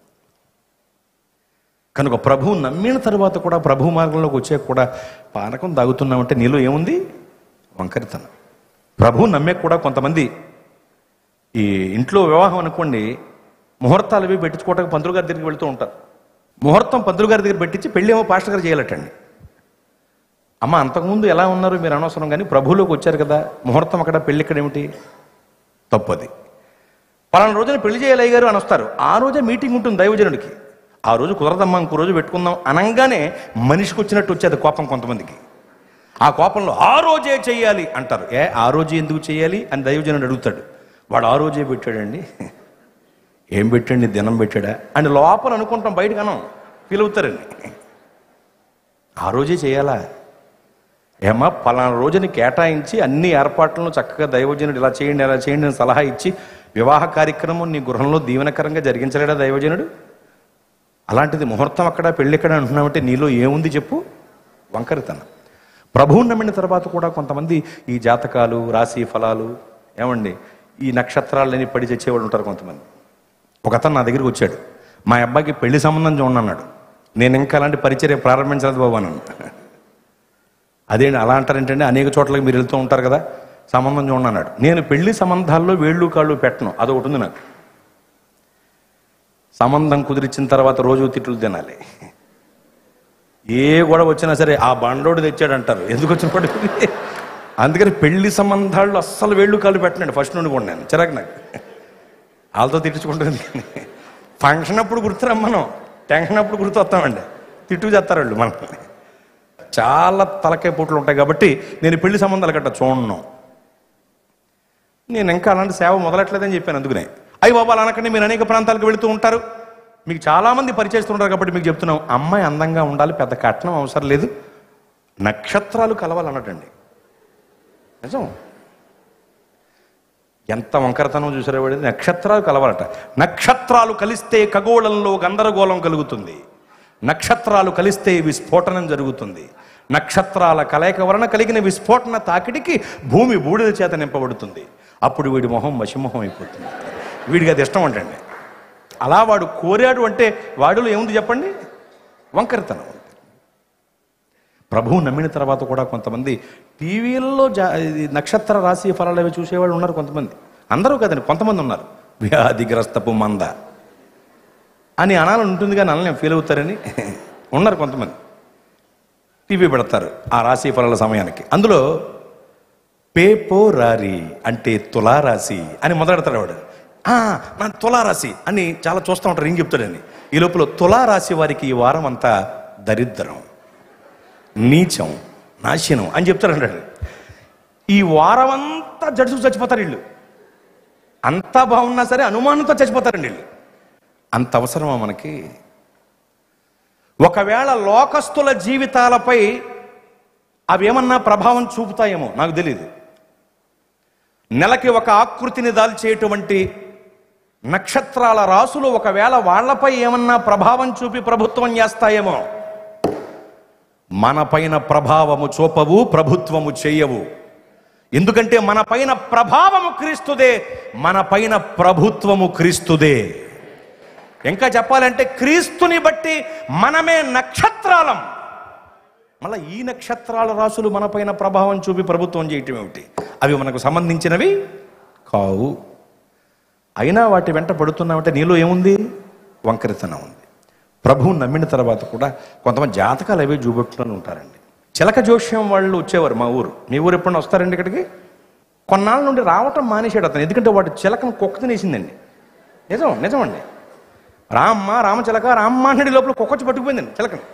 కనుక ప్రభువు నమ్మిన తర్వాత కూడా ప్రభు మార్గంలోకి వచ్చాక కూడా పానకం తాగుతున్నామంటే నీలో ఏముంది వంకరితనం ప్రభు నమ్మే కూడా కొంతమంది ఈ ఇంట్లో వివాహం అనుకోండి ముహూర్తాలు అవి పెట్టించుకోవడానికి పంతులు గారి దగ్గరికి వెళ్తూ ఉంటారు ముహూర్తం పంతులు గారి దగ్గర పెట్టించి పెళ్ళి ఏమో పాస్టర్ గారు చేయాలటండి అమ్మ అంతకుముందు ఎలా ఉన్నారు మీరు అనవసరం కానీ ప్రభువులోకి వచ్చారు కదా ముహూర్తం అక్కడ పెళ్ళి ఇక్కడ ఏమిటి తప్పది పలానా రోజున పెళ్లి చేయాలి గారు అని వస్తారు ఆ రోజే మీటింగ్ ఉంటుంది దైవజనుడికి ఆ రోజు కుదరదమ్మా ఇంకో రోజు పెట్టుకుందాం అనగానే మనిషికి వచ్చినట్టు వచ్చేది కోపం కొంతమందికి ఆ కోపంలో ఆ రోజే చెయ్యాలి అంటారు ఏ ఆ రోజు ఎందుకు చేయాలి అని దైవజనుడు అడుగుతాడు వాడు ఆ రోజే పెట్టాడండి ఏం పెట్టండి దినం పెట్టాడా అని లోపల అనుకుంటాం బయటకు అనం ఫీల్ అవుతారండి ఆ రోజే చేయాలా ఏమా పలానా రోజుని కేటాయించి అన్ని ఏర్పాట్లను చక్కగా దైవజనుడు ఇలా చేయండి ఇలా చేయండి అని సలహా ఇచ్చి వివాహ కార్యక్రమం నీ గృహంలో దీవెనకరంగా జరిగించలేడా దైవజనుడు అలాంటిది ముహూర్తం అక్కడ పెళ్ళిక్కడ అంటున్నామంటే నీలో ఏముంది చెప్పు వంకరితనం ప్రభువుని నమ్మిన తర్వాత కూడా కొంతమంది ఈ జాతకాలు రాశి ఫలాలు ఏమండి ఈ నక్షత్రాలని పడి తెచ్చేవాళ్ళు ఉంటారు కొంతమంది ఒక అతను నా దగ్గరికి వచ్చాడు మా అబ్బాయికి పెళ్లి సంబంధం చూడండి అన్నాడు నేను ఇంకా అలాంటి పరిచర్య ప్రారంభించలేదు బాబు అన్నాను అదేంటి అలా అంటారేంటంటే అనేక చోట్లకి మీరు వెళ్తూ ఉంటారు కదా సంబంధం చూడండి అన్నాడు నేను పెళ్లి సంబంధాల్లో వేళ్ళు కాళ్ళు పెట్టను అదొకటి ఉంది నాకు సంబంధం కుదిరించిన తర్వాత రోజు తిట్లు తినాలి ఏ గొడవ వచ్చినా సరే ఆ బండోడు తెచ్చాడంటారు ఎందుకు వచ్చిన పడుతుంది అందుకని పెళ్లి సంబంధాల్లో అస్సలు వేళ్ళు కాళ్ళు పెట్టనండి ఫస్ట్ నుండి కూడా నేను చిరాకు నాకు వాళ్ళతో తిట్టించుకుంటుంది ఫంక్షన్ అప్పుడు గుర్తురాం మనం టెన్షన్ అప్పుడు గుర్తు వస్తామండి తిట్టు చేస్తారు వాళ్ళు మనల్ని చాలా తలకాయ పోట్లు ఉంటాయి కాబట్టి నేను ఈ పెళ్లి సంబంధాలు గట్ట చూడను నేను ఇంకా అలాంటి సేవ మొదలెట్లేదని చెప్పాను అందుకనే అయ్యి బాబా అలా అనకండి మీరు అనేక ప్రాంతాలకు వెళుతూ ఉంటారు మీకు చాలామంది పరిచయిస్తుంటారు కాబట్టి మీకు చెప్తున్నాం అమ్మాయి అందంగా ఉండాలి పెద్ద కట్నం అవసరం లేదు నక్షత్రాలు కలవాలన్నటండి నిజం ఎంత వంకరతనం చూసారా వాడి నక్షత్రాలు కలవాలట నక్షత్రాలు కలిస్తే ఖగోళంలో గందరగోళం కలుగుతుంది నక్షత్రాలు కలిస్తే విస్ఫోటనం జరుగుతుంది నక్షత్రాల కలయిక వలన కలిగిన విస్ఫోటన తాకిడికి భూమి బూడిద చేత నింపబడుతుంది అప్పుడు వీడి మొహం వశమొహం అయిపోతుంది వీడికి అది ఇష్టం అంటండి అలా వాడు కోరాడు అంటే వాడిలో ఏముంది చెప్పండి వంకరతనం ప్రభువు నమ్మిన తర్వాత కూడా కొంతమంది టీవీల్లో జా ఇది నక్షత్ర రాశి ఫలాలు అవి చూసేవాళ్ళు ఉన్నారు కొంతమంది అందరూ కదండి కొంతమంది ఉన్నారు వ్యాధిగ్రస్తపు మంద అని అనాలని ఉంటుంది కానీ అనలేం ఫీల్ అవుతారని ఉన్నారు కొంతమంది టీవీ పెడతారు ఆ రాశి ఫలాల సమయానికి అందులో పేపో రారి అంటే తులారాశి అని మొదలెడతాడు వాడు "ఆ, నా తులారాశి అని చాలా చూస్తూ ఉంటారు ఏం చెప్తాడని ఈ లోపల తులారాశి వారికి ఈ వారం అంతా దరిద్రం నీచం నాశనం అని చెప్తారంటాడు ఈ వారం అంతా జడుసు చచ్చిపోతారు వీళ్ళు అంతా బాగున్నా సరే అనుమానంతో చచ్చిపోతారండి వీళ్ళు అంత అవసరమా మనకి ఒకవేళ లోకస్తుల జీవితాలపై అవి ఏమన్నా ప్రభావం చూపుతాయేమో నాకు తెలియదు నెలకి ఒక ఆకృతిని దాల్చేటువంటి నక్షత్రాల రాసులు ఒకవేళ వాళ్ళపై ఏమన్నా ప్రభావం చూపి ప్రభుత్వం చేస్తాయేమో మన పైన ప్రభావము చూపవు ప్రభుత్వము చేయవు ఎందుకంటే మన పైన ప్రభావము క్రీస్తుదే మన పైన ప్రభుత్వము క్రీస్తుదే ఇంకా చెప్పాలంటే క్రీస్తుని బట్టి మనమే నక్షత్రాలం మళ్ళీ ఈ నక్షత్రాల రాసులు మన పైన ప్రభావం చూపి ప్రభుత్వం చేయటం ఏమిటి అవి మనకు సంబంధించినవి కావు అయినా వాటి వెంట పడుతున్నామంటే నీలో ఏముంది వంకరితనం ఉంది ప్రభువు నమ్మిన తర్వాత కూడా కొంతమంది జాతకాలు అవి చూపెట్టుకొని ఉంటారండి చిలక జోష్యం వాళ్ళు వచ్చేవారు మా ఊరు మీ ఊరు ఎప్పుడైనా వస్తారండి ఇక్కడికి కొన్నాళ్ళ నుండి రావటం మానేశాడు అతను ఎందుకంటే వాడు చిలకను కుక్క తినేసిందండి నిజం నిజం అండి రామ్మ రామచిలక రామ్మ అన్నడి లోపల కుక్కొచ్చి పట్టుకుపోయిందండి చిలకని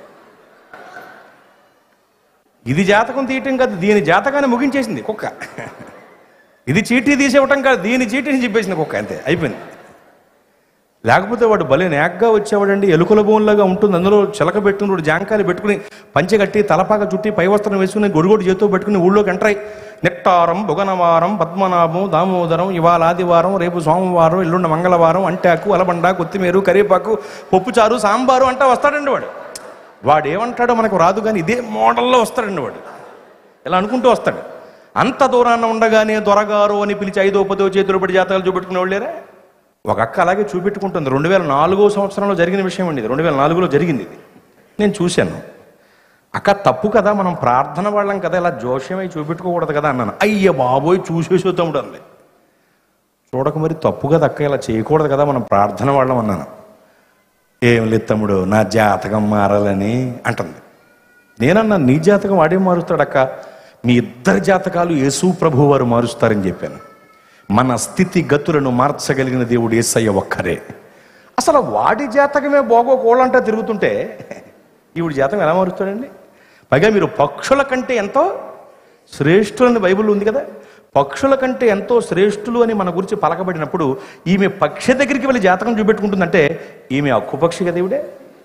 ఇది జాతకం తీయటం కాదు దీని జాతకాన్ని ముగించేసింది కుక్క ఇది చీటీ తీసేవటం కాదు దీని చీటీని చెప్పేసింది కుక్క అంతే అయిపోయింది లేకపోతే వాడు భలే నేగ్గా వచ్చేవాడండి ఎలుకల బోన్లాగా ఉంటుంది అందులో చిలక పెట్టుకుని జాంకాయలు పెట్టుకుని పంచె కట్టి తలపాక చుట్టి పై వస్త్రం వేసుకుని గొడుగొడు చేతితో పెట్టుకుని ఊళ్ళోకి ఎంటర్ అయ్యి నెట్టారం బుగనవారం పద్మనాభం దామోదరం ఇవాళ ఆదివారం రేపు సోమవారం ఎల్లుండి మంగళవారం అంటాకు అలబండ కొత్తిమీర కరివేపాకు పప్పుచారు సాంబారు అంటా వస్తాడండి వాడు వాడు ఏమంటాడో మనకు రాదు కానీ ఇదే మోడల్లో వస్తాడండి వాడు ఇలా అనుకుంటూ వస్తాడు అంత దూరాన ఉండగానే దొరగారు అని పిలిచి ఐదో పదో చేతులు పడి జాతకాలు చూపెట్టుకునే వాళ్ళేరా ఒక అక్క అలాగే చూపెట్టుకుంటుంది రెండు వేల నాలుగో సంవత్సరంలో జరిగిన విషయం అండి ఇది రెండు వేల నాలుగులో జరిగింది ఇది నేను చూశాను అక్క తప్పు కదా మనం ప్రార్థన వాళ్ళం కదా ఇలా జోష్యమై చూపెట్టుకోకూడదు కదా అన్నాను అయ్య బాబోయ్ చూసేసో తమ్ముడు అంది చూడక మరి తప్పు కదా అక్క ఇలా చేయకూడదు కదా మనం ప్రార్థన వాళ్ళం అన్నాను ఏం లేదు తమ్ముడు నా జాతకం మారాలని అంటుంది నేనన్నా నీ జాతకం వాడే మారుస్తాడక్క మీ ఇద్దరి జాతకాలు యేసు ప్రభు వారు మారుస్తారని చెప్పాను మన స్థితి గతులను మార్చగలిగిన దేవుడు ఏసయ్య ఒక్కరే అసలు వాడి జాతకమే బాగోకోళ్ళంటా తిరుగుతుంటే ఈవిడ జాతకం ఎలా మారుస్తాడండి పైగా మీరు పక్షుల కంటే ఎంతో శ్రేష్ఠులని బైబిల్ ఉంది కదా పక్షుల కంటే ఎంతో శ్రేష్ఠులు అని మన గురించి పలకబడినప్పుడు ఈమె పక్షి దగ్గరికి వెళ్ళి జాతకం చూపెట్టుకుంటుందంటే ఈమె అక్కుపక్షి కదా ఈవిడే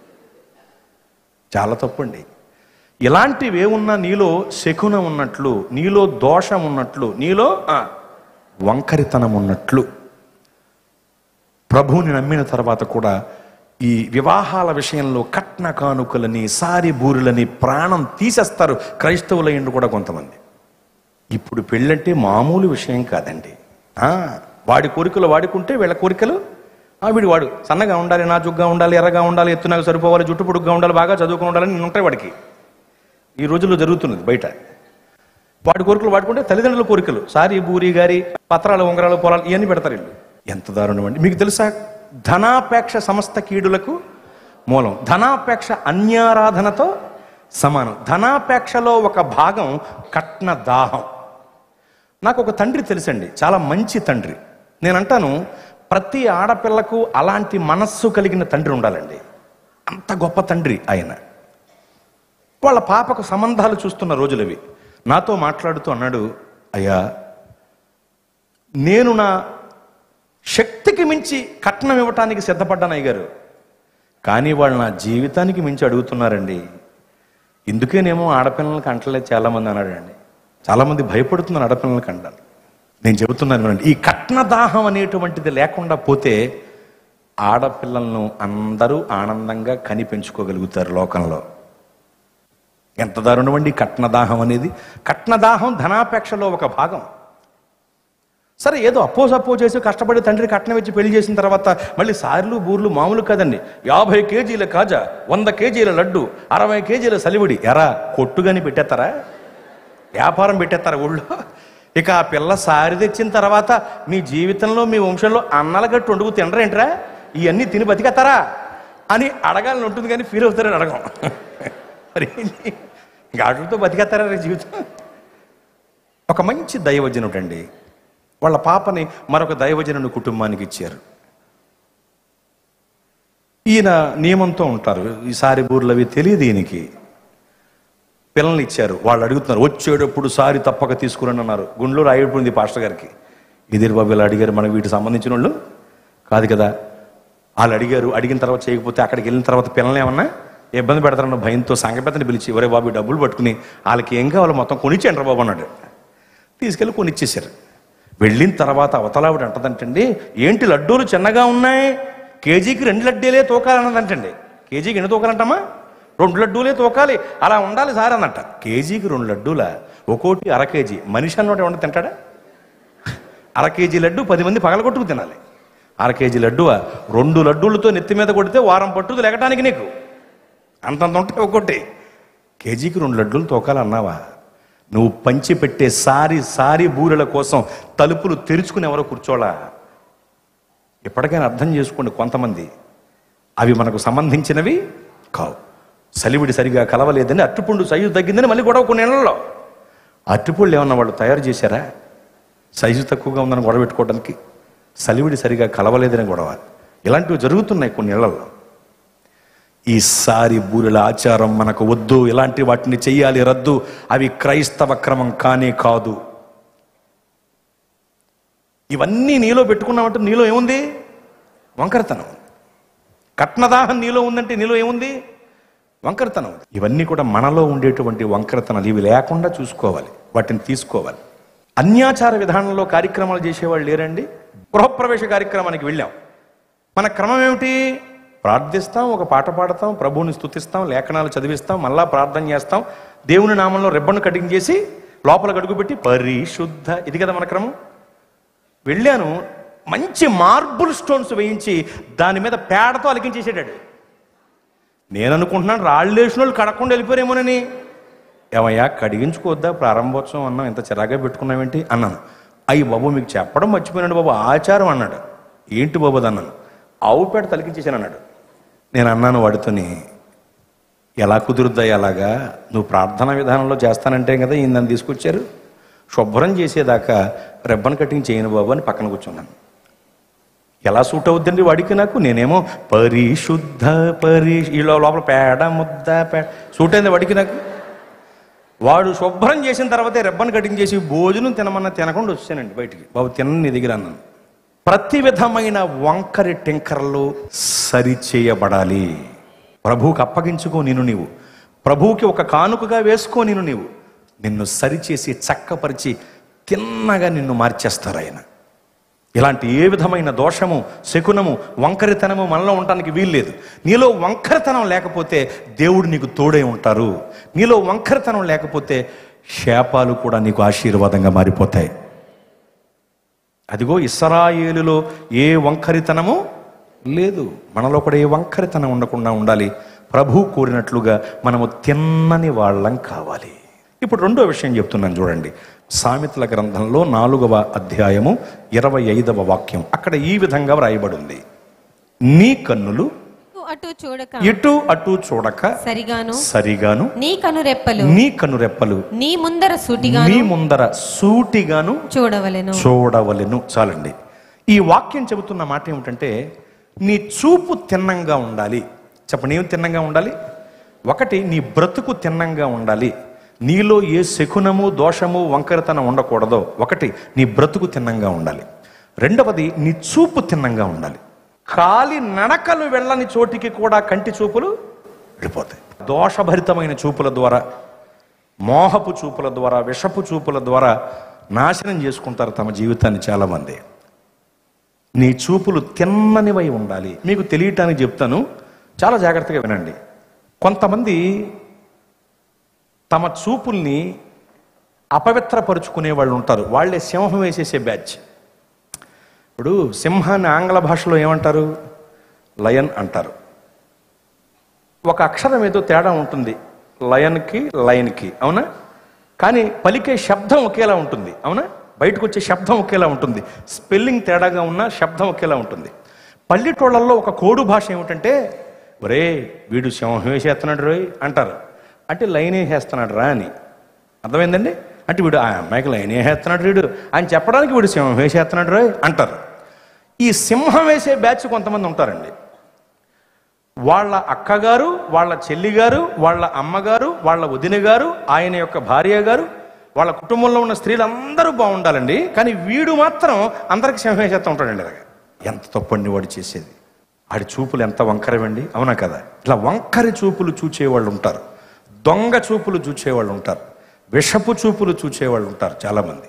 చాలా తప్పండి ఇలాంటివి ఏమున్నా నీలో శకునం ఉన్నట్లు నీలో దోషం ఉన్నట్లు నీలో ఆ, వంకరితనం ఉన్నట్లు ప్రభువుని నమ్మిన తర్వాత కూడా ఈ వివాహాల విషయంలో కట్న కానుకలని సారి బూరులని ప్రాణం తీసేస్తారు క్రైస్తవులయ్యండు కూడా కొంతమంది ఇప్పుడు పెళ్ళంటే మామూలు విషయం కాదండి ఆ, వాడి కోరికలు వాడుకుంటే వీళ్ళ కోరికలు ఆ వీడు వాడు సన్నగా ఉండాలి నాజుగ్గా ఉండాలి ఎర్రగా ఉండాలి ఎత్తు నాకు సరిపోవాలి జుట్టు పొడుగ్గా ఉండాలి బాగా చదువుకుని ఉండాలని నేను ఉంటాయి వాడికి ఈ రోజుల్లో జరుగుతున్నది బయట వాడి కోరికలు వాడుకుంటే తల్లిదండ్రుల కోరికలు సారీ బూరి గారి పత్రాలు ఉంగరాలు పొలాలు ఇవన్నీ పెడతారు వీళ్ళు ఎంత దారుణం అండి మీకు తెలుసా ధనాపేక్ష సమస్త కీడులకు మూలం ధనాపేక్ష అన్యారాధనతో సమానం ధనాపేక్షలో ఒక భాగం కట్న దాహం నాకు ఒక తండ్రి తెలుసండి చాలా మంచి తండ్రి నేను అంటాను ప్రతి ఆడపిల్లకు అలాంటి మనస్సు కలిగిన తండ్రి ఉండాలండి అంత గొప్ప తండ్రి ఆయన వాళ్ళ పాపకు సంబంధాలు చూస్తున్న రోజులవి నాతో మాట్లాడుతూ అన్నాడు అయ్యా నేను నా శక్తికి మించి కట్నం ఇవ్వటానికి సిద్ధపడ్డాను అయ్యగారు కానీ వాళ్ళు నా జీవితానికి మించి అడుగుతున్నారండి ఇందుకేనేమో ఆడపిల్లలకి కంటలేదు చాలామంది అన్నాడండి చాలామంది భయపడుతున్నారు ఆడపిల్లలకి అంటాను నేను చెబుతున్నాను వినండి ఈ కట్నదాహం అనేటువంటిది లేకుండా పోతే ఆడపిల్లలను అందరూ ఆనందంగా కని పెంచుకోగలుగుతారు లోకంలో ఎంత దారుణమండి ఈ కట్నదాహం అనేది కట్నదాహం ధనాపేక్షలో ఒక భాగం సరే ఏదో అప్పో సప్పో చేసి కష్టపడి తండ్రి కట్నం ఇచ్చి పెళ్లి చేసిన తర్వాత మళ్ళీ సార్లు బూర్లు మామూలు కదండి యాభై కేజీల కాజా వంద కేజీల లడ్డు అరవై కేజీల సలివిడి ఎరా కొట్టుగాని పెట్టేస్తారా వ్యాపారం పెట్టేస్తారా ఊళ్ళో ఇక ఆ పిల్ల సారి తెచ్చిన తర్వాత మీ జీవితంలో మీ వంశంలో అన్నల గట్టు వండుకు తినరేంట్రా ఇవన్నీ తిని బతికేస్తారా అని అడగాలని ఉంటుంది కానీ ఫీల్ అవుతారని అడగం మరి ఏంటి? ఇంకా వాటితో బతికేస్తారా రే జీవితం ఒక మంచి దైవజనుడు అండి వాళ్ళ పాపని మరొక దైవజనుని కుటుంబానికి ఇచ్చారు ఈయన నియమంతో ఉంటారు ఈసారి బూర్లు అవి తెలియదు ఈయనకి పిల్లల్ని ఇచ్చారు వాళ్ళు అడుగుతున్నారు వచ్చేటప్పుడు సారి తప్పక తీసుకురండి అన్నారు గుండ్లో రాయబడింది పాస్టర్ గారికి ఇదిర్ బాబు ఇలా అడిగారు మనకు వీటికి సంబంధించిన వాళ్ళు కాదు కదా వాళ్ళు అడిగారు అడిగిన తర్వాత చేయకపోతే అక్కడికి వెళ్ళిన తర్వాత పిల్లల్ని ఏమన్నా ఇబ్బంది పెడతారన్న భయంతో సంఘపెత్తని పిలిచి ఒరే బాబు ఈ డబ్బులు పట్టుకుని వాళ్ళకి ఏం కావాలో మొత్తం కొనిచ్చేయండి రా బాబు అన్నాడు తీసుకెళ్ళి కొనిచ్చేసారు వెళ్ళిన తర్వాత అవతలావిడ అంటదంటండి ఏంటి లడ్డూలు చిన్నగా ఉన్నాయి కేజీకి రెండు లడ్డూలే తూకాలన్నదంటండి కేజీకి ఎన్ని తూకాలంటమ్మా రెండు లడ్డూలే తూకాలి అలా ఉండాలి సార్ అన్నట్ట కేజీకి రెండు లడ్డూల ఒక్కోటి అర కేజీ మనిషి అన్నోటి ఏమన్నా తింటాడా అర కేజీ లడ్డు పది మంది పగలగొట్టుకు తినాలి అర కేజీ లడ్డువా రెండు లడ్డూలతో నెత్తి మీద కొడితే వారం పట్టుదు లెగటానికి నీకు అంతంత ఉంటాయి ఒక్కొట్టి కేజీకి రెండు లడ్డూలు తోకాలన్నావా నువ్వు పంచి పెట్టే సారి సారి బూరెల కోసం తలుపులు తెరుచుకుని ఎవరో కూర్చోలా ఎప్పటికైనా అర్థం చేసుకోండి కొంతమంది అవి మనకు సంబంధించినవి కావు సలివిడి సరిగా కలవలేదని అట్టుపుండు సైజు తగ్గిందని మళ్ళీ గొడవ కొన్ని నెలల్లో అట్టుపుళ్ళు ఏమన్నా వాళ్ళు తయారు చేశారా సైజు తక్కువగా ఉందని గొడవ పెట్టుకోవడానికి సలివిడి సరిగా కలవలేదని గొడవ ఇలాంటివి జరుగుతున్నాయి కొన్ని నెలల్లో ఈసారి బూరెల ఆచారం మనకు వద్దు ఇలాంటి వాటిని చెయ్యాలి రద్దు అవి క్రైస్తవ క్రమం కానే కాదు ఇవన్నీ నీలో పెట్టుకున్నామంటే నీలో ఏముంది వంకరతనం కట్నదాహం నీలో ఉందంటే నీలో ఏముంది వంకరతనం ఉంది. ఇవన్నీ కూడా మనలో ఉండేటువంటి వంకరతనాలు ఇవి లేకుండా చూసుకోవాలి వాటిని తీసుకోవాలి అన్యాచార విధానంలో కార్యక్రమాలు చేసేవాళ్ళు లేరండి గృహప్రవేశ కార్యక్రమానికి వెళ్ళాం మన క్రమం ఏమిటి ప్రార్థిస్తాం ఒక పాట పాడతాం ప్రభువుని స్తుతిస్తాం లేఖనాలు చదివిస్తాం మళ్ళా ప్రార్థన చేస్తాం దేవుని నామంలో రిబ్బన్ కటింగ్ చేసి లోపల గడుగుపెట్టి పరిశుద్ధ ఇది కదా మన క్రమం వెళ్ళాను మంచి మార్బుల్ స్టోన్స్ వేయించి దాని మీద పేడతో అలికించేసాడు నేను అనుకుంటున్నాను రాళ్ళు వేసిన వాళ్ళు కడకుండా వెళ్ళిపోయారేమోనని ఏమయ్యా కడిగించుకోవద్దా ప్రారంభోత్సవం అన్నాం ఇంత చిరాగా పెట్టుకున్నామేంటి అన్నాను అయ్యి బాబు మీకు చెప్పడం మర్చిపోయినాడు బాబు ఆచారం అన్నాడు ఏంటి బాబు అది అన్నాను ఆవు పేడ తలికించేసాను అన్నాడు నేను అన్నాను వాడితోని ఎలా కుదురుద్దా అలాగా నువ్వు ప్రార్థనా విధానంలో చేస్తానంటే కదా ఈయన నన్ను తీసుకొచ్చారు శుభ్రం చేసేదాకా రెబ్బన్ కటింగ్ చేయను బాబు అని పక్కన కూర్చున్నాను ఎలా సూట్ అవుద్దండి వాడికి నాకు నేనేమో పరిశుద్ధ పరి ఈ లో- లోపల పేడ ముద్ద పేడ సూట్ అయింది వాడికి నాకు వాడు శుభ్రం చేసిన తర్వాతే రెబ్బన్ కటింగ్ చేసి భోజనం తినమన్నా తినకుండా వచ్చానండి బయటికి బాబు తిన నీ దగ్గర అన్నాను ప్రతి విధమైన వంకరి టెంకర్లు సరిచేయబడాలి ప్రభువుకి అప్పగించుకో నేను నీవు ప్రభువుకి ఒక కానుకగా వేసుకో నేను నీవు నిన్ను సరిచేసి చక్కపరిచి తిన్నగా నిన్ను మార్చేస్తారు ఆయన ఇలాంటి ఏ విధమైన దోషము శకునము వంకరితనము మనలో ఉండటానికి వీల్లేదు నీలో వంకరతనం లేకపోతే దేవుడు నీకు తోడై ఉంటారు నీలో వంకరతనం లేకపోతే శాపాలు కూడా నీకు ఆశీర్వాదంగా మారిపోతాయి అదిగో ఇస్రాయేలులో ఏ వంకరితనము లేదు మనలో కూడా ఏ వంకరితనం ఉండకుండా ఉండాలి ప్రభు కోరినట్లుగా మనము తిన్నని వాళ్ళం కావాలి ఇప్పుడు రెండో విషయం చెప్తున్నాను చూడండి సామెతల గ్రంథంలో నాలుగవ అధ్యాయము ఇరవై ఐదవ వాక్యం అక్కడ ఈ విధంగా వ్రాయబడి ఉంది నీ కన్నులు అటు చూడక ఇటు అటు చూడక సరిగాను సరిగాను నీ కనురెప్పలు నీ కనురెప్పలు నీ ముందర సూటిగాను నీ ముందర సూటిగాను చూడవలెను చూడవలెను చాలండి ఈ వాక్యం చెబుతున్న మాట ఏమిటంటే నీ చూపు తిన్నంగా ఉండాలి చెప్పండి ఏమి తిన్నంగా ఉండాలి ఒకటి నీ బ్రతుకు తిన్నంగా ఉండాలి నీలో ఏ శకునము దోషము వంకరతనం ఉండకూడదో ఒకటి నీ బ్రతుకు తిన్నంగా ఉండాలి రెండవది నీ చూపు తిన్నంగా ఉండాలి కాలి నడకలు వెళ్ళని చోటికి కూడా కంటి చూపులు వెళ్ళిపోతాయి దోషభరితమైన చూపుల ద్వారా మోహపు చూపుల ద్వారా విషపు చూపుల ద్వారా నాశనం చేసుకుంటారు తమ జీవితాన్ని చాలామంది నీ చూపులు తిన్ననివై ఉండాలి మీకు తెలియటానికి చెప్తాను చాలా జాగ్రత్తగా వినండి కొంతమంది తమ చూపుల్ని అపవిత్రపరుచుకునే వాళ్ళు ఉంటారు వాళ్ళే సింహం వేసేసే బ్యాచ్ ఇప్పుడు సింహాన్ని ఆంగ్ల భాషలో ఏమంటారు లయన్ అంటారు ఒక అక్షరం ఏదో తేడా ఉంటుంది లయన్కి లయన్కి అవునా కానీ పలికే శబ్దం ఒకేలా ఉంటుంది అవునా బయటకు వచ్చే శబ్దం ఒకేలా ఉంటుంది స్పెల్లింగ్ తేడాగా ఉన్నా శబ్దం ఒకేలా ఉంటుంది పల్లెటూళ్ళల్లో ఒక కోడు భాష ఏమిటంటే ఒరే వీడు సింహం వేసేస్తున్నాడు రోయ్ అంటారు అంటే లైన్ వేసేస్తున్నాడు రా అని అర్థమైందండి అంటే వీడు ఆ అమ్మాయికి లైన్ వేసేస్తున్నాడు వీడు అని చెప్పడానికి వీడు సింహం వేసేస్తున్నాడు రోయ్ అంటారు ఈ సింహం వేసే బ్యాచ్ కొంతమంది ఉంటారండి వాళ్ళ అక్కగారు వాళ్ళ చెల్లి గారు వాళ్ళ అమ్మగారు వాళ్ళ వదిన గారు ఆయన యొక్క భార్య గారు వాళ్ళ కుటుంబంలో ఉన్న స్త్రీలందరూ బాగుండాలండి కానీ వీడు మాత్రం అందరికి సింహేసేస్తూ ఉంటాడండి ఇలాగ ఎంత తప్పండి వాడు చేసేది వాడి చూపులు ఎంత వంకరవండి అవునా కదా ఇట్లా వంకరి చూపులు చూచేవాళ్ళు ఉంటారు దొంగ చూపులు చూచేవాళ్ళు ఉంటారు విషపు చూపులు చూచేవాళ్ళు ఉంటారు చాలామంది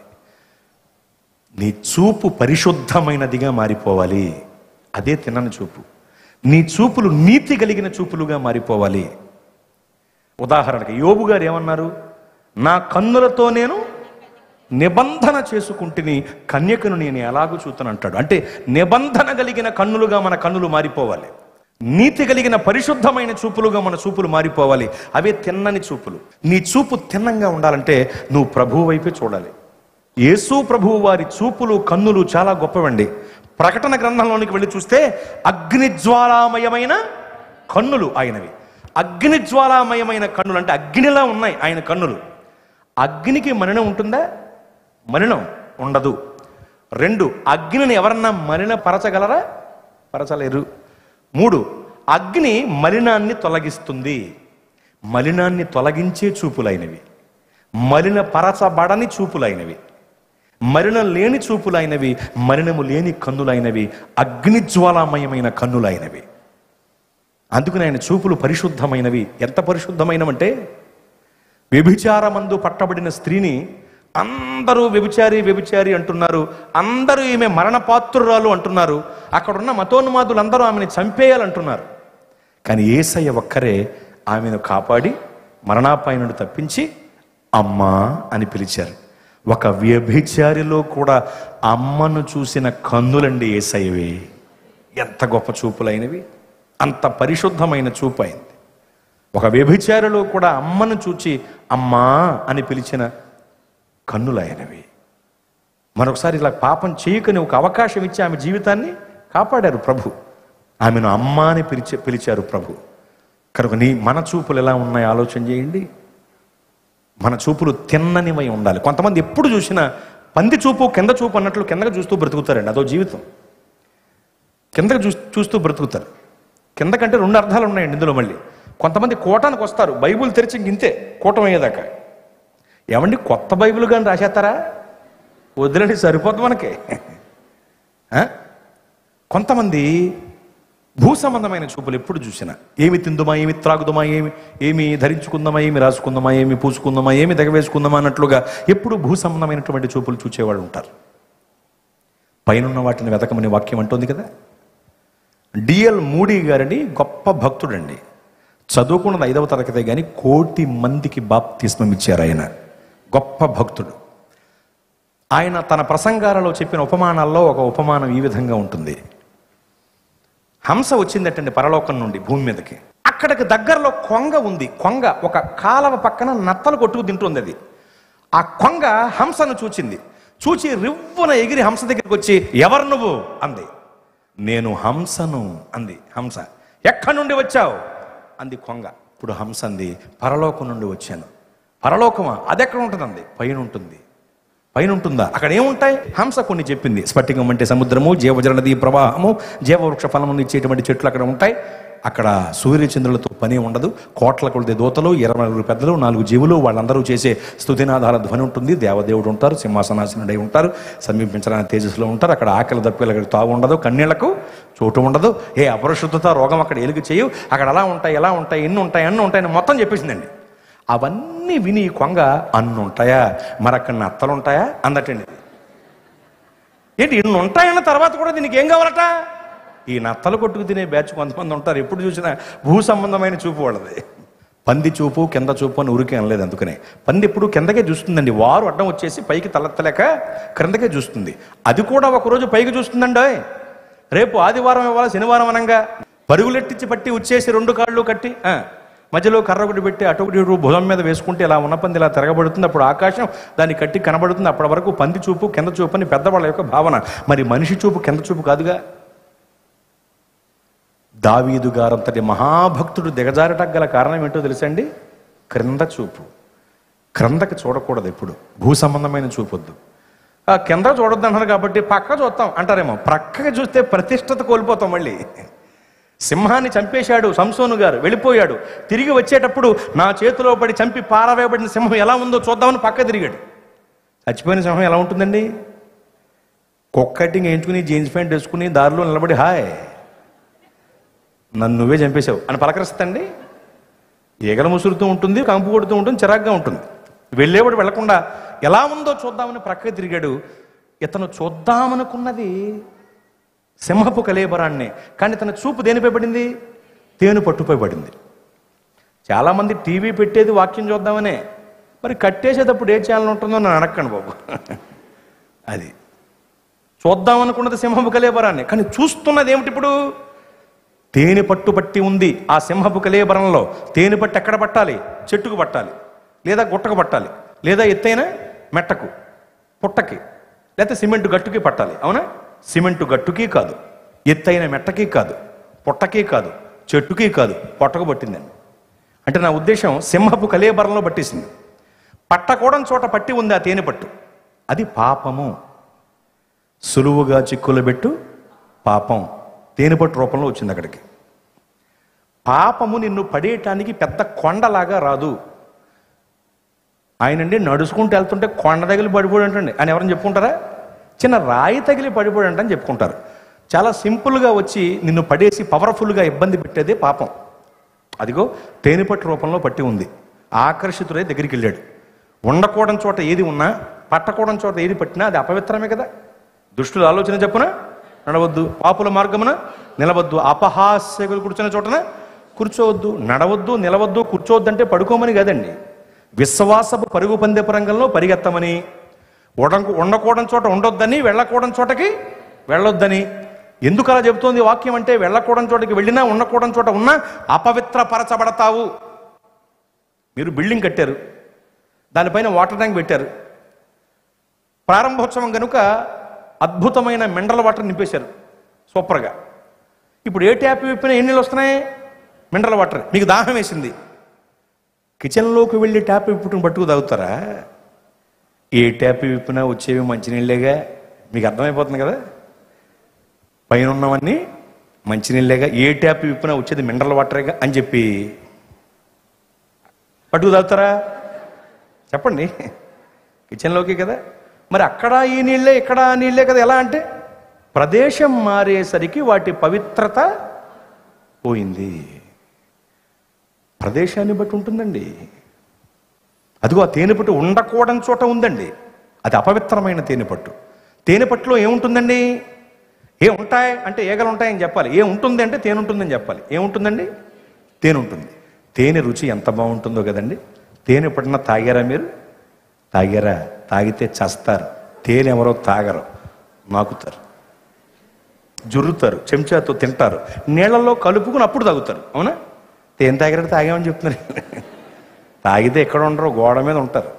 నీ చూపు పరిశుద్ధమైనదిగా మారిపోవాలి అదే తినని చూపు నీ చూపులు నీతి కలిగిన చూపులుగా మారిపోవాలి ఉదాహరణకి యోబు గారు ఏమన్నారు నా కన్నులతో నేను నిబంధన చేసుకుంటుని కన్యకను నేను ఎలాగూ చూతను అంటాడు అంటే నిబంధన కలిగిన కన్నులుగా మన కన్నులు మారిపోవాలి నీతి కలిగిన పరిశుద్ధమైన చూపులుగా మన చూపులు మారిపోవాలి అవే తిన్నని చూపులు నీ చూపు తిన్నంగా ఉండాలంటే నువ్వు ప్రభువు వైపే చూడాలి యేసు ప్రభువు వారి చూపులు కన్నులు చాలా గొప్పవండి ప్రకటన గ్రంథంలోనికి వెళ్ళి చూస్తే అగ్నిజ్వాలామయమైన కన్నులు ఆయనవి అగ్నిజ్వాలామయమైన కన్నులు అంటే అగ్నిలా ఉన్నాయి ఆయన కన్నులు అగ్నికి మలినం ఉంటుందా మలినం ఉండదు రెండు అగ్నిని ఎవరన్నా మలిన పరచగలరా పరచలేరు మూడు అగ్ని మలినాన్ని తొలగిస్తుంది మలినాన్ని తొలగించే చూపులైనవి మలిన పరచబడని చూపులైనవి మలినం లేని చూపులైనవి మలినము లేని కన్నులైనవి అగ్నిజ్వాలామయమైన కన్నులైనవి అందుకని ఆయన చూపులు పరిశుద్ధమైనవి ఎంత పరిశుద్ధమైనవంటే వ్యభిచారమందు పట్టబడిన స్త్రీని అందరూ వ్యభిచారి వ్యభిచారి అంటున్నారు అందరూ ఈమె మరణపాత్రురాలు అంటున్నారు అక్కడున్న మతోన్మాదులు అందరూ ఆమెను చంపేయాలంటున్నారు కానీ ఏసయ్య ఒక్కరే ఆమెను కాపాడి మరణాపాయనుడు తప్పించి అమ్మా అని పిలిచారు ఒక వ్యభిచారిలో కూడా అమ్మను చూసిన కన్నులండి ఏసయ్యవే ఎంత గొప్ప చూపులైనవి అంత పరిశుద్ధమైన చూపు అయింది ఒక వ్యభిచారిలో కూడా అమ్మను చూచి అమ్మా అని పిలిచిన కన్నులైనవి మరొకసారి ఇలా పాపం చేయకని ఒక అవకాశం ఇచ్చి ఆమె జీవితాన్ని కాపాడారు ప్రభు ఆమెను అమ్మ అని పిలిచి పిలిచారు ప్రభు కనుక నీ మన చూపులు ఎలా ఉన్నాయి ఆలోచన చేయండి మన చూపులు తిన్ననివై ఉండాలి కొంతమంది ఎప్పుడు చూసినా పంది చూపు కింద చూపు అన్నట్లు కిందకు చూస్తూ బ్రతుకుతారండి అదో జీవితం కిందకు చూ చూస్తూ బ్రతుకుతారు కిందకంటే రెండు అర్థాలు ఉన్నాయండి ఇందులో మళ్ళీ కొంతమంది కోటానికి వస్తారు బైబుల్ తెరిచి ఇంక ఇంతే కూటం అయ్యేదాకా ఏమండి కొత్త బైబిల్ కానీ రాసేస్తారా వదిలేండి సరిపోద్ది మనకి ఆ? కొంతమంది భూ సంబంధమైన చూపులు ఎప్పుడు చూసినా ఏమి తిందుమా ఏమి త్రాగుదమా ఏమి ఏమి ధరించుకుందామా ఏమి రాసుకుందామా ఏమి పూసుకుందామా ఏమి దగవేసుకుందామా అన్నట్లుగా ఎప్పుడు భూ సంబంధమైనటువంటి చూపులు చూచేవాళ్ళు ఉంటారు పైనున్న వాటిని వెతకమని వాక్యం అంటుంది కదా డిఎల్ మూడీ గారని గొప్ప భక్తుడండి చదువుకున్నది ఐదవ తరగతి కానీ కోటి మందికి బాప్తిస్మం ఇచ్చారు ఆయన గొప్ప భక్తుడు ఆయన తన ప్రసంగాలలో చెప్పిన ఉపమానాల్లో ఒక ఉపమానం ఈ విధంగా ఉంటుంది హంస వచ్చిందటండి పరలోకం నుండి భూమి మీదకి అక్కడికి దగ్గరలో కొంగ ఉంది కొంగ ఒక కాలవ పక్కన నత్తలు కొట్టుకు తింటుంది అది ఆ కొంగ హంసను చూచింది చూచి రివ్వున ఎగిరి హంస దగ్గరికి వచ్చి ఎవరు నువ్వు అంది నేను హంసను అంది హంస ఎక్కడి నుండి వచ్చావు అంది కొంగ ఇప్పుడు హంస అంది పరలోకం నుండి వచ్చాను పరలోకమా అది ఎక్కడ ఉంటుందండి పైన ఉంటుంది పైన ఉంటుందా అక్కడ ఏముంటాయి హంస కొన్ని చెప్పింది స్ఫటికం అంటే సముద్రము జీవజల నది ప్రవాహము జీవవృక్ష ఫలమును ఇచ్చేటువంటి చెట్లు అక్కడ ఉంటాయి అక్కడ సూర్యచంద్రులతో పని ఉండదు కోట్ల కొలది దూతలు ఇరవై నలుగురు పెద్దలు నాలుగు జీవులు వాళ్ళందరూ చేసే స్తుతినాదాల ధ్వని ఉంటుంది దేవదేవుడు ఉంటారు సింహాసనాసనుడై ఉంటారు సమీపించడానికి తేజస్సులో ఉంటారు అక్కడ ఆకలి దప్పికలు అక్కడ తావు ఉండదు కన్నీళ్లకు చోటు ఉండదు ఏ అపరిశుద్ధత రోగం అక్కడ ఎలుగు చేయు అక్కడ అలా ఉంటాయి ఎలా ఉంటాయి ఎన్ని ఉంటాయి అన్ని ఉంటాయని మొత్తం చెప్పేసిందండి అవన్నీ విని ఈ కొంగ అన్ని ఉంటాయా మరి అక్కడ నత్తలు ఉంటాయా అందటండి ఏంటి ఇన్ని ఉంటాయన్న తర్వాత కూడా దీనికి ఏం కావాలట ఈ నత్తలు కొట్టుకు తినే బ్యాచ్ కొంతమంది ఉంటారు ఎప్పుడు చూసినా భూ సంబంధమైన చూపు వాళ్ళది పంది చూపు కింద చూపు అని ఊరికే అనలేదు అందుకనే పంది ఎప్పుడు కిందకే చూస్తుందండి వారు అడ్డం వచ్చేసి పైకి తలెత్తలేక క్రిందకే చూస్తుంది అది కూడా ఒకరోజు పైకి చూస్తుందండి ఓయ్. రేపు ఆదివారం ఇవ్వాలి శనివారం అనంగా పరుగులెట్టించి పట్టి వచ్చేసి రెండు కాళ్ళు కట్టి ఆ, మధ్యలో కర్ర ఒకటి పెట్టి అటు ఒకటి ఇటు భుజం మీద వేసుకుంటే ఇలా ఉన్న పంది ఇలా తిరగబడుతుంది అప్పుడు ఆకాశం దాన్ని కట్టి కనబడుతుంది అప్పటి వరకు పంది చూపు కింద చూపు అని పెద్దవాళ్ళ యొక్క భావన మరి మనిషి చూపు కింద చూపు కాదుగా దావీదు గారంతటి మహాభక్తుడు దిగజారటకు గల కారణం ఏంటో తెలుసండి క్రింద చూపు క్రిందకి చూడకూడదు ఎప్పుడు భూ సంబంధమైన చూపొద్దు ఆ కింద చూడొద్దు అంటారు కాబట్టి పక్క చూస్తాం అంటారేమో ప్రక్కకి చూస్తే ప్రతిష్టత కోల్పోతాం మళ్ళీ సింహాన్ని చంపేశాడు సంసోను గారు వెళ్ళిపోయాడు తిరిగి వచ్చేటప్పుడు నా చేతిలో పడి చంపి పారవేయబడిన సింహం ఎలా ఉందో చూద్దామని పక్క తిరిగాడు చచ్చిపోయిన సింహం ఎలా ఉంటుందండి కుక్కటింగ్ వేయించుకుని జీన్స్ ప్యాంట్ వేసుకుని దారిలో నిలబడి హాయ్ నన్ను నువ్వే చంపేశావు అని పలకరిస్తండి ఈగల ముసురుతూ ఉంటుంది కంపు కొడుతూ ఉంటుంది చిరాగ్గా ఉంటుంది వెళ్ళేవాడు వెళ్లకుండా ఎలా ఉందో చూద్దామని ప్రక్క తిరిగాడు ఇతను చూద్దామనుకున్నది సింహపు కలేబరాన్నే కానీ తన చూపు దేనిపై పడింది తేను పట్టుపై పడింది చాలామంది టీవీ పెట్టేది వాక్యం చూద్దామనే మరి కట్టేసేటప్పుడు ఏ ఛానల్ ఉంటుందో నన్ను అడగండి బాబు అది చూద్దామనుకున్నది సింహపు కలేబరాన్ని కానీ చూస్తున్నది ఏమిటి ఇప్పుడు తేనె పట్టు పట్టి ఉంది ఆ సింహపు కలేబరంలో తేనె పట్టు ఎక్కడ పట్టాలి చెట్టుకు పట్టాలి లేదా గుట్టకు పట్టాలి లేదా ఎత్తైన మెట్టకు పుట్టకి లేకపోతే సిమెంట్ గట్టుకి పట్టాలి అవునా సిమెంట్ గట్టుకి కాదు ఎత్తైన మెట్టకి కాదు పుట్టకి కాదు చెట్టుకి కాదు పొట్టకు పట్టిందండి అంటే నా ఉద్దేశం సింహపు కలేబరంలో పట్టేసింది పట్టకూడని చోట పట్టి ఉంది ఆ తేనె పట్టు అది పాపము సులువుగా చిక్కులు పెట్టు పాపం తేనెపట్టు రూపంలో వచ్చింది అక్కడికి పాపము నిన్ను పడేయటానికి పెద్ద కొండలాగా రాదు ఆయనండి నడుచుకుంటూ వెళ్తుంటే కొండ తగిలి పడిపోయి అంటండి అని ఎవరైనా చెప్పుకుంటారా చిన్న రాయి తగిలి పడిపోయి అంటని చెప్పుకుంటారు చాలా సింపుల్గా వచ్చి నిన్ను పడేసి పవర్ఫుల్గా ఇబ్బంది పెట్టేదే పాపం అదిగో తేనెపట్టు రూపంలో పట్టి ఉంది ఆకర్షితుడై దగ్గరికి వెళ్ళాడు ఉండకూడని చోట ఏది ఉన్నా పట్టకూడని చోట ఏది పట్టినా అది అపవిత్రమే కదా దుష్టుల ఆలోచన చెప్పున నడవద్దు పాపుల మార్గమున నిలవద్దు అపహాస్యకులు కూర్చున్న చోటన కూర్చోవద్దు నడవద్దు నిలవద్దు కూర్చోవద్దంటే పడుకోమని కదండి విశ్వాసపు పరుగు పందెపు రంగంలో పరిగెత్తమని ఉడంకు ఉండకూడని చోట ఉండొద్దని వెళ్ళకూడని చోటకి వెళ్ళొద్దని ఎందుకు అలా చెబుతోంది వాక్యం అంటే వెళ్ళకూడని చోటకి వెళ్ళినా ఉండకూడని చోట ఉన్నా అపవిత్రపరచబడతావు మీరు బిల్డింగ్ కట్టారు దానిపైన వాటర్ ట్యాంక్ పెట్టారు ప్రారంభోత్సవం కనుక అద్భుతమైన మినరల్ వాటర్ నింపేశారు సూపర్గా ఇప్పుడు ఏ ట్యాప్ విప్పినా ఎన్ని నీళ్ళు వస్తున్నాయి మినరల్ వాటర్ మీకు దాహం వేసింది కిచెన్లోకి వెళ్ళి ట్యాప్ విప్పుకుని పట్టుకు తాగుతారా ఏ ట్యాప్ విప్పినా వచ్చేవి మంచినీళ్ళేగా మీకు అర్థమైపోతుంది కదా పైన ఉన్నవన్నీ మంచినీళ్ళేగా ఏ ట్యాప్ విప్పినా వచ్చేది మినరల్ వాటరేగా అని చెప్పి పట్టుకు తాగుతారా చెప్పండి కిచెన్లోకి కదా మరి అక్కడ ఈ నీళ్ళే ఇక్కడ ఆ నీళ్ళే కదా ఎలా అంటే ప్రదేశం మారేసరికి వాటి పవిత్రత పోయింది ప్రదేశాన్ని బట్టి ఉంటుందండి అదిగో ఆ తేనెపట్టు ఉండకూడని చోట ఉందండి అది అపవిత్రమైన తేనెపట్టు తేనెపట్టులో ఏముంటుందండి ఏ ఉంటాయి అంటే ఏగలు ఉంటాయని చెప్పాలి ఏ ఉంటుంది అంటే తేనె ఉంటుందని చెప్పాలి ఏముంటుందండి తేనె ఉంటుంది తేనె రుచి ఎంత బాగుంటుందో కదండి తేనె ఎప్పుడన్నా తాగారా మీరు తాగారా తాగితే చస్తారు తేనె ఎవరో తాగరు నాకుతారు జుర్రుతారు చెంచాతో తింటారు నీళ్ళల్లో కలుపుకుని అప్పుడు తాగుతారు అవునా తేనె తాగారంటే తాగామని చెప్తున్నారు తాగితే ఎక్కడ ఉండరు గోడ మీద ఉంటారు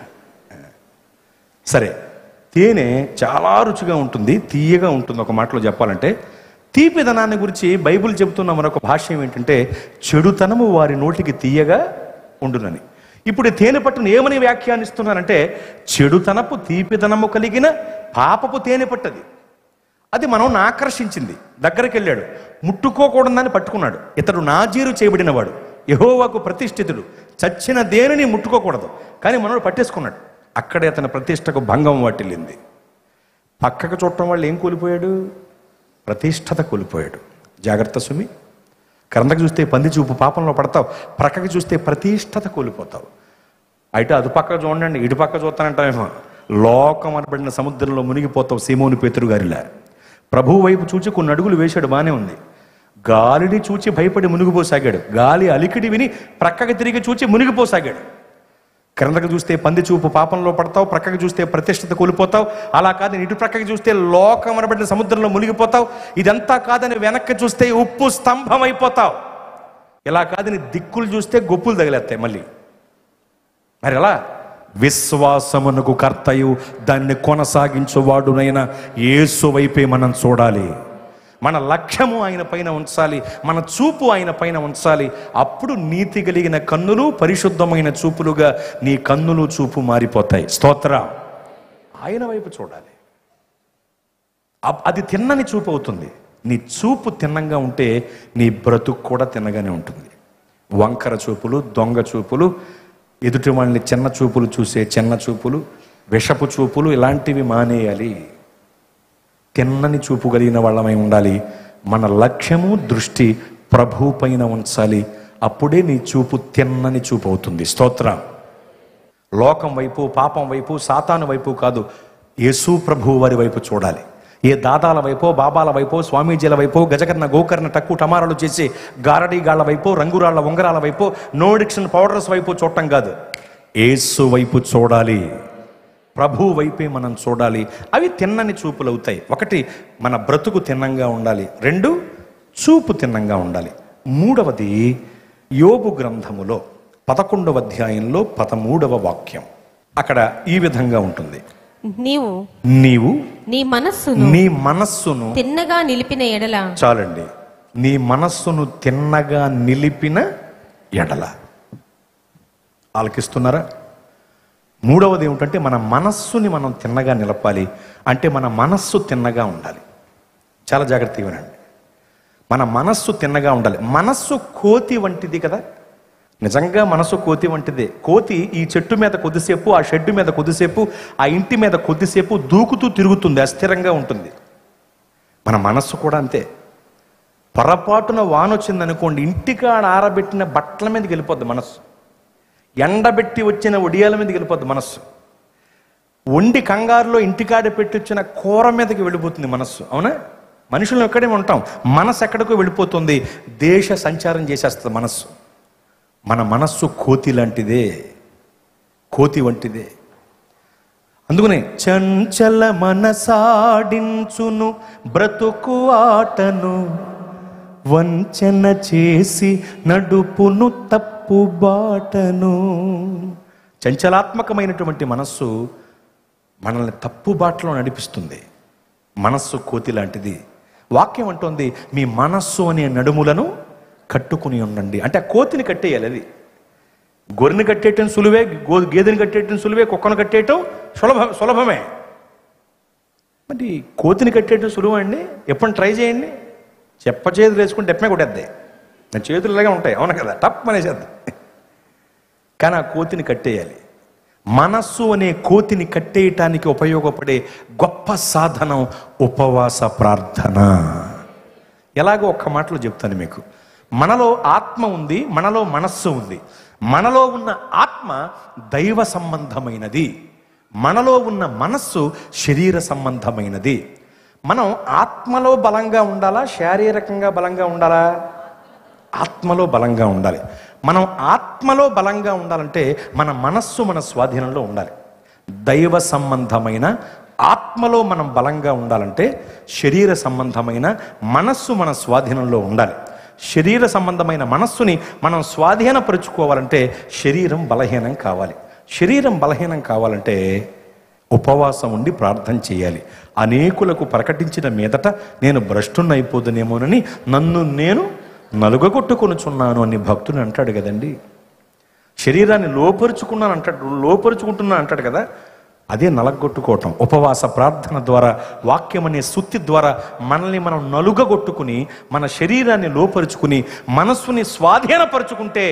సరే తేనె చాలా రుచిగా ఉంటుంది తీయగా ఉంటుంది ఒక మాటలో చెప్పాలంటే తీపిదనాన్ని గురించి బైబిల్ చెబుతున్న మరొక భాష్యం ఏంటంటే చెడుతనము వారి నోటికి తీయగా ఉండునని ఇప్పుడు ఈ తేనె పట్టును ఏమని వ్యాఖ్యానిస్తున్నారంటే చెడుతనపు తీపిదనము కలిగిన పాపపు తేనె పట్టది అది మనం ఆకర్షించింది దగ్గరికి వెళ్ళాడు ముట్టుకోకూడదని పట్టుకున్నాడు ఇతడు నాజీరు చేయబడినవాడు యహోవాకు ప్రతిష్ఠితుడు చచ్చిన దేనిని ముట్టుకోకూడదు కానీ మనోడు పట్టేసుకున్నాడు అక్కడే అతని ప్రతిష్టకు భంగం వాటిల్లింది పక్కకు చూడటం వాళ్ళు ఏం కూలిపోయాడు ప్రతిష్టత కూలిపోయాడు జాగ్రత్త సుమి క్రిందకు చూస్తే పంది చూపు పాపంలో పడతావు ప్రక్కకి చూస్తే ప్రతిష్టత కూలిపోతావు అయితే అటు పక్క చూడండి ఇటు పక్క చూస్తానంటావేమో లోకం అనబడిన సముద్రంలో మునిగిపోతావు సీమోని పేతురు గారిలా ప్రభు వైపు చూచి కొన్ని అడుగులు వేశాడు బానే ఉంది గాలిని చూచి భయపడి మునిగిపోసాగాడు గాలి అలికిడి విని ప్రక్కకి తిరిగి చూచి మునిగిపోసాగాడు క్రిందకు చూస్తే పంది చూపు పాపంలో పడతావు ప్రక్కకి చూస్తే ప్రతిష్టత కోల్పోతావు అలా కాదని ఇటు ప్రక్కకి చూస్తే లోకం అనబడిన సముద్రంలో మునిగిపోతావు ఇదంతా కాదని వెనక్కి చూస్తే ఉప్పు స్తంభం అయిపోతావు ఇలా కాదని దిక్కులు చూస్తే గొప్పులు తగిలేస్తాయి మళ్ళీ మరి ఎలా విశ్వాసమునకు కర్తయు దాన్ని కొనసాగించువాడునైన యేసు వైపే మనం చూడాలి మన లక్ష్యము ఆయన పైన ఉంచాలి మన చూపు ఆయన పైన ఉంచాలి అప్పుడు నీతి కలిగిన కన్నులు పరిశుద్ధమైన చూపులుగా నీ కన్నులు చూపు మారిపోతాయి స్తోత్ర ఆయన వైపు చూడాలి అప్- అది తిన్నని చూపు అవుతుంది నీ చూపు తిన్నంగా ఉంటే నీ బ్రతుకు కూడా తిన్నగానే ఉంటుంది వంకర చూపులు దొంగ చూపులు ఎదుటి వాళ్ళని చిన్న చూపులు చూసే చిన్న చూపులు విషపు చూపులు ఇలాంటివి మానేయాలి తిన్నని చూపు కలిగిన వాళ్ళమై ఉండాలి మన లక్ష్యము దృష్టి ప్రభు పైన ఉంచాలి అప్పుడే నీ చూపు తిన్నని చూపు అవుతుంది స్తోత్రం లోకం వైపు పాపం వైపు సాతాను వైపు కాదు యేసు ప్రభు వారి వైపు చూడాలి ఏ దాదాల వైపో బాబాల వైపో స్వామీజీల వైపో గజకర్ణ గోకర్ణ టక్కు టమారాలు చేసే గారడీగాళ్ల వైపో రంగురాళ్ల ఉంగరాల వైపో నో డిక్షన్ పౌడర్స్ వైపు చూడటం కాదు యేసు వైపు చూడాలి ప్రభు వైపే మనం చూడాలి అవి తిన్నని చూపులు అవుతాయి ఒకటి మన బ్రతుకు తిన్నంగా ఉండాలి రెండు చూపు తిన్నంగా ఉండాలి మూడవది యోబు గ్రంథములో పదకొండవ అధ్యాయంలో పదమూడవ వాక్యం అక్కడ ఈ విధంగా ఉంటుంది నీవు నీవు నీ మనస్సును నీ మనస్సును తిన్నగా నిలిపిన ఎడల చాలండి నీ మనస్సును తిన్నగా నిలిపిన ఎడల ఆలకిస్తున్నారా మూడవది ఏమిటంటే మన మనస్సుని మనం తిన్నగా నిలపాలి అంటే మన మనస్సు తిన్నగా ఉండాలి చాలా జాగ్రత్తగా వినండి మన మనస్సు తిన్నగా ఉండాలి మనస్సు కోతి వంటిది కదా నిజంగా మనసు కోతి వంటిదే కోతి ఈ చెట్టు మీద కొద్దిసేపు ఆ షెడ్డు మీద కొద్దిసేపు ఆ ఇంటి మీద కొద్దిసేపు దూకుతూ తిరుగుతుంది అస్థిరంగా ఉంటుంది మన మనస్సు కూడా అంతే పొరపాటున వానొచ్చింది అనుకోండి ఇంటికాడ ఆరబెట్టిన బట్టల మీదకి వెళ్ళిపోద్ది మనస్సు ఎండబెట్టి వచ్చిన ఒడియాల మీదకి వెళ్ళిపోద్ది మనస్సు వండి కంగారులో ఇంటికాడ పెట్టి వచ్చిన కూర మీదకి వెళ్ళిపోతుంది మనస్సు అవునా మనుషులు ఎక్కడే ఉంటాం మనస్సు ఎక్కడికో వెళ్ళిపోతుంది దేశ సంచారం చేసేస్తుంది మనస్సు మన మనస్సు కోతి లాంటిదే కోతి వంటిదే అందుకనే చంచల మనసాడించును బ్రతుకు ఆటను వంచన చేసి నడుపును తప్పు బాటను చంచలాత్మకమైనటువంటి మనస్సు మనల్ని తప్పు బాటలో నడిపిస్తుంది మనస్సు కోతి లాంటిది వాక్యం అంటోంది మీ మనస్సు అనే నడుములను కట్టుకుని ఉండండి అంటే ఆ కోతిని కట్టేయాలి అది గొర్రెని కట్టేయటం సులువే గో గేదెని కట్టేయటం సులువే కుక్కను కట్టేయటం సులభ సులభమే మరి కోతిని కట్టేయటం సులువు అండి ఎప్పుడు ట్రై చేయండి చెప్ప చేతులు వేసుకుంటే ఎప్పమే కొట్టేద్ది నా చేతులు ఇలాగే ఉంటాయి అవును కదా టప్ అనేసేద్ది కానీ ఆ కోతిని కట్టేయాలి మనస్సు అనే కోతిని కట్టేయటానికి ఉపయోగపడే గొప్ప సాధనం ఉపవాస ప్రార్థన ఎలాగో ఒక్క మాటలో చెప్తాను మీకు మనలో ఆత్మ ఉంది మనలో మనస్సు ఉంది మనలో ఉన్న ఆత్మ దైవ సంబంధమైనది మనలో ఉన్న మనస్సు శరీర సంబంధమైనది మనం ఆత్మలో బలంగా ఉండాలా శారీరకంగా బలంగా ఉండాలా ఆత్మలో బలంగా ఉండాలి మనం ఆత్మలో బలంగా ఉండాలంటే మన మనస్సు మన స్వాధీనంలో ఉండాలి దైవ సంబంధమైన ఆత్మలో మనం బలంగా ఉండాలంటే శరీర సంబంధమైన మనస్సు మన స్వాధీనంలో ఉండాలి శరీర సంబంధమైన మనస్సుని మనం స్వాధీనపరుచుకోవాలంటే శరీరం బలహీనం కావాలి శరీరం బలహీనం కావాలంటే ఉపవాసం ఉండి ప్రార్థన చేయాలి అనేకులకు ప్రకటించిన మీదట నేను భ్రష్టున్నైపోదునేమోనని నన్ను నేను నలుగగొట్టుకొనుచున్నాను అని భక్తుని అంటాడు కదండి శరీరాన్ని లోపరుచుకున్నాను అంటాడు లోపరుచుకుంటున్నాను అంటాడు కదా అదే నలగొట్టుకోవటం ఉపవాస ప్రార్థన ద్వారా వాక్యం అనే సుత్తి ద్వారా మనల్ని మనం నలుగగొట్టుకుని మన శరీరాన్ని లోపరుచుకుని మనస్సుని స్వాధీనపరుచుకుంటే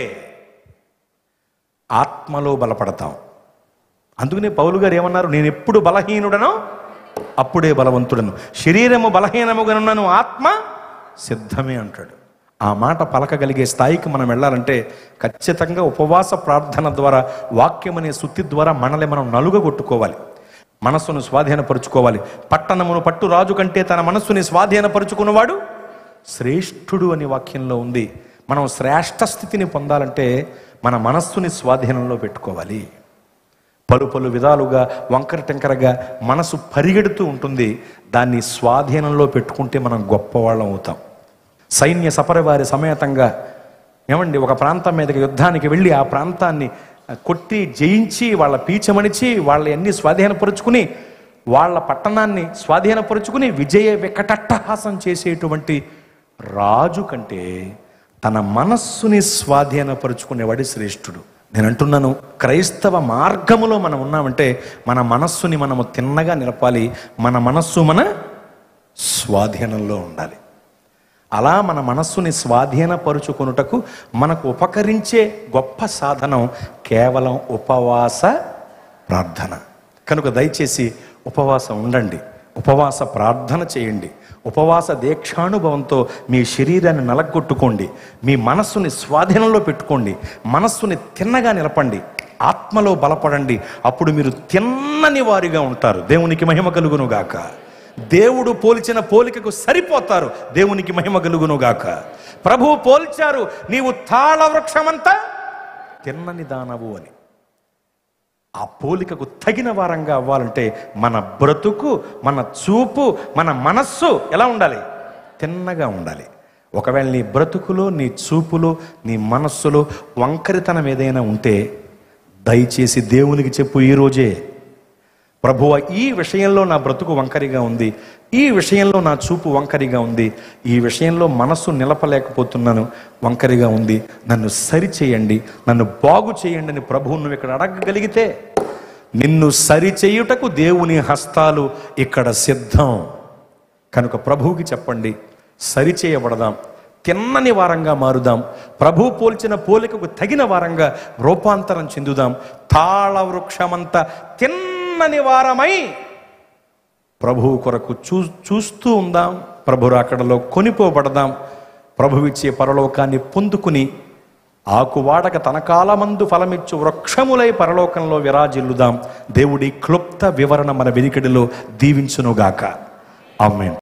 ఆత్మలో బలపడతాం అందుకనే పౌలు గారు ఏమన్నారు నేను ఎప్పుడు బలహీనుడనో అప్పుడే బలవంతుడను శరీరము బలహీనముగానున్నాను ఆత్మ సిద్ధమే అంటాడు ఆ మాట పలకగలిగే స్థాయికి మనం వెళ్ళాలంటే ఖచ్చితంగా ఉపవాస ప్రార్థన ద్వారా వాక్యం అనే సుత్తి ద్వారా మనల్ని మనం నలుగగొట్టుకోవాలి మనస్సును స్వాధీనపరుచుకోవాలి పట్టణమును పట్టు రాజు కంటే తన మనస్సుని స్వాధీనపరుచుకున్నవాడు శ్రేష్ఠుడు అనే వాక్యంలో ఉంది మనం శ్రేష్ఠ స్థితిని పొందాలంటే మన మనస్సుని స్వాధీనంలో పెట్టుకోవాలి పలు పలు విధాలుగా వంకర టెంకరగా మనసు పరిగెడుతూ ఉంటుంది దాన్ని స్వాధీనంలో పెట్టుకుంటే మనం గొప్పవాళ్ళం అవుతాం సైన్య సపరివారి సమేతంగా ఏమండి ఒక ప్రాంతం మీదకి యుద్ధానికి వెళ్ళి ఆ ప్రాంతాన్ని కొట్టి జయించి వాళ్ళ పీచమణిచి వాళ్ళ అన్ని స్వాధీనపరుచుకుని వాళ్ళ పట్టణాన్ని స్వాధీనపరుచుకుని విజయ వికటట్టహాసం చేసేటువంటి రాజు కంటే తన మనస్సుని స్వాధీనపరుచుకునేవాడి శ్రేష్ఠుడు నేను అంటున్నాను క్రైస్తవ మార్గములో మనం ఉన్నామంటే మన మనస్సుని మనము తిన్నగా నిలపాలి మన మనస్సు మన స్వాధీనంలో ఉండాలి అలా మన మనస్సుని స్వాధీనపరుచుకొనుటకు మనకు ఉపకరించే గొప్ప సాధనం కేవలం ఉపవాస ప్రార్థన కనుక దయచేసి ఉపవాసం ఉండండి ఉపవాస ప్రార్థన చేయండి ఉపవాస దీక్షానుభవంతో మీ శరీరాన్ని నలగొట్టుకోండి మీ మనస్సుని స్వాధీనంలో పెట్టుకోండి మనస్సుని తిన్నగా నిలపండి ఆత్మలో బలపడండి అప్పుడు మీరు తిన్నని వారిగా ఉంటారు దేవునికి మహిమ కలుగును గాక దేవుడు పోల్చిన పోలికకు సరిపోతారు దేవునికి మహిమ కలుగును గాక ప్రభువు పోల్చారు నీవు తాళ వృక్షమంతా తిన్నని దానవు అని ఆ పోలికకు తగిన వారంగా అవ్వాలంటే మన బ్రతుకు మన చూపు మన మనస్సు ఎలా ఉండాలి తిన్నగా ఉండాలి ఒకవేళ నీ బ్రతుకులో నీ చూపులో నీ మనస్సులో వంకరితనం ఏదైనా ఉంటే దయచేసి దేవునికి చెప్పు ఈరోజే ప్రభువ ఈ విషయంలో నా బ్రతుకు వంకరిగా ఉంది ఈ విషయంలో నా చూపు వంకరిగా ఉంది ఈ విషయంలో మనస్సు నిలపలేకపోతున్నాను వంకరిగా ఉంది నన్ను సరిచేయండి నన్ను బాగు చేయండి అని ప్రభువు నువ్వు ఇక్కడ అడగగలిగితే నిన్ను సరిచేయుటకు దేవుని హస్తాలు ఇక్కడ సిద్ధం కనుక ప్రభువుకి చెప్పండి సరిచేయబడదాం తిన్నని వారంగా మారుదాం ప్రభు పోల్చిన పోలికకు తగిన వారంగా రూపాంతరం చెందుదాం తాళ వృక్షమంత తిన్నని వారమై ప్రభువు కొరకు చూ చూస్తూ ఉందాం ప్రభు రాకడలో కొనిపోబడదాం ప్రభువిచ్చే పరలోకాన్ని పొందుకుని ఆకువాడక తన కాలమందు ఫలమిచ్చు వృక్షములై పరలోకంలో విరాజిల్లుదాం దేవుడి క్లుప్త వివరణ మన వెనికిడిలో దీవించునుగాక ఆమెన్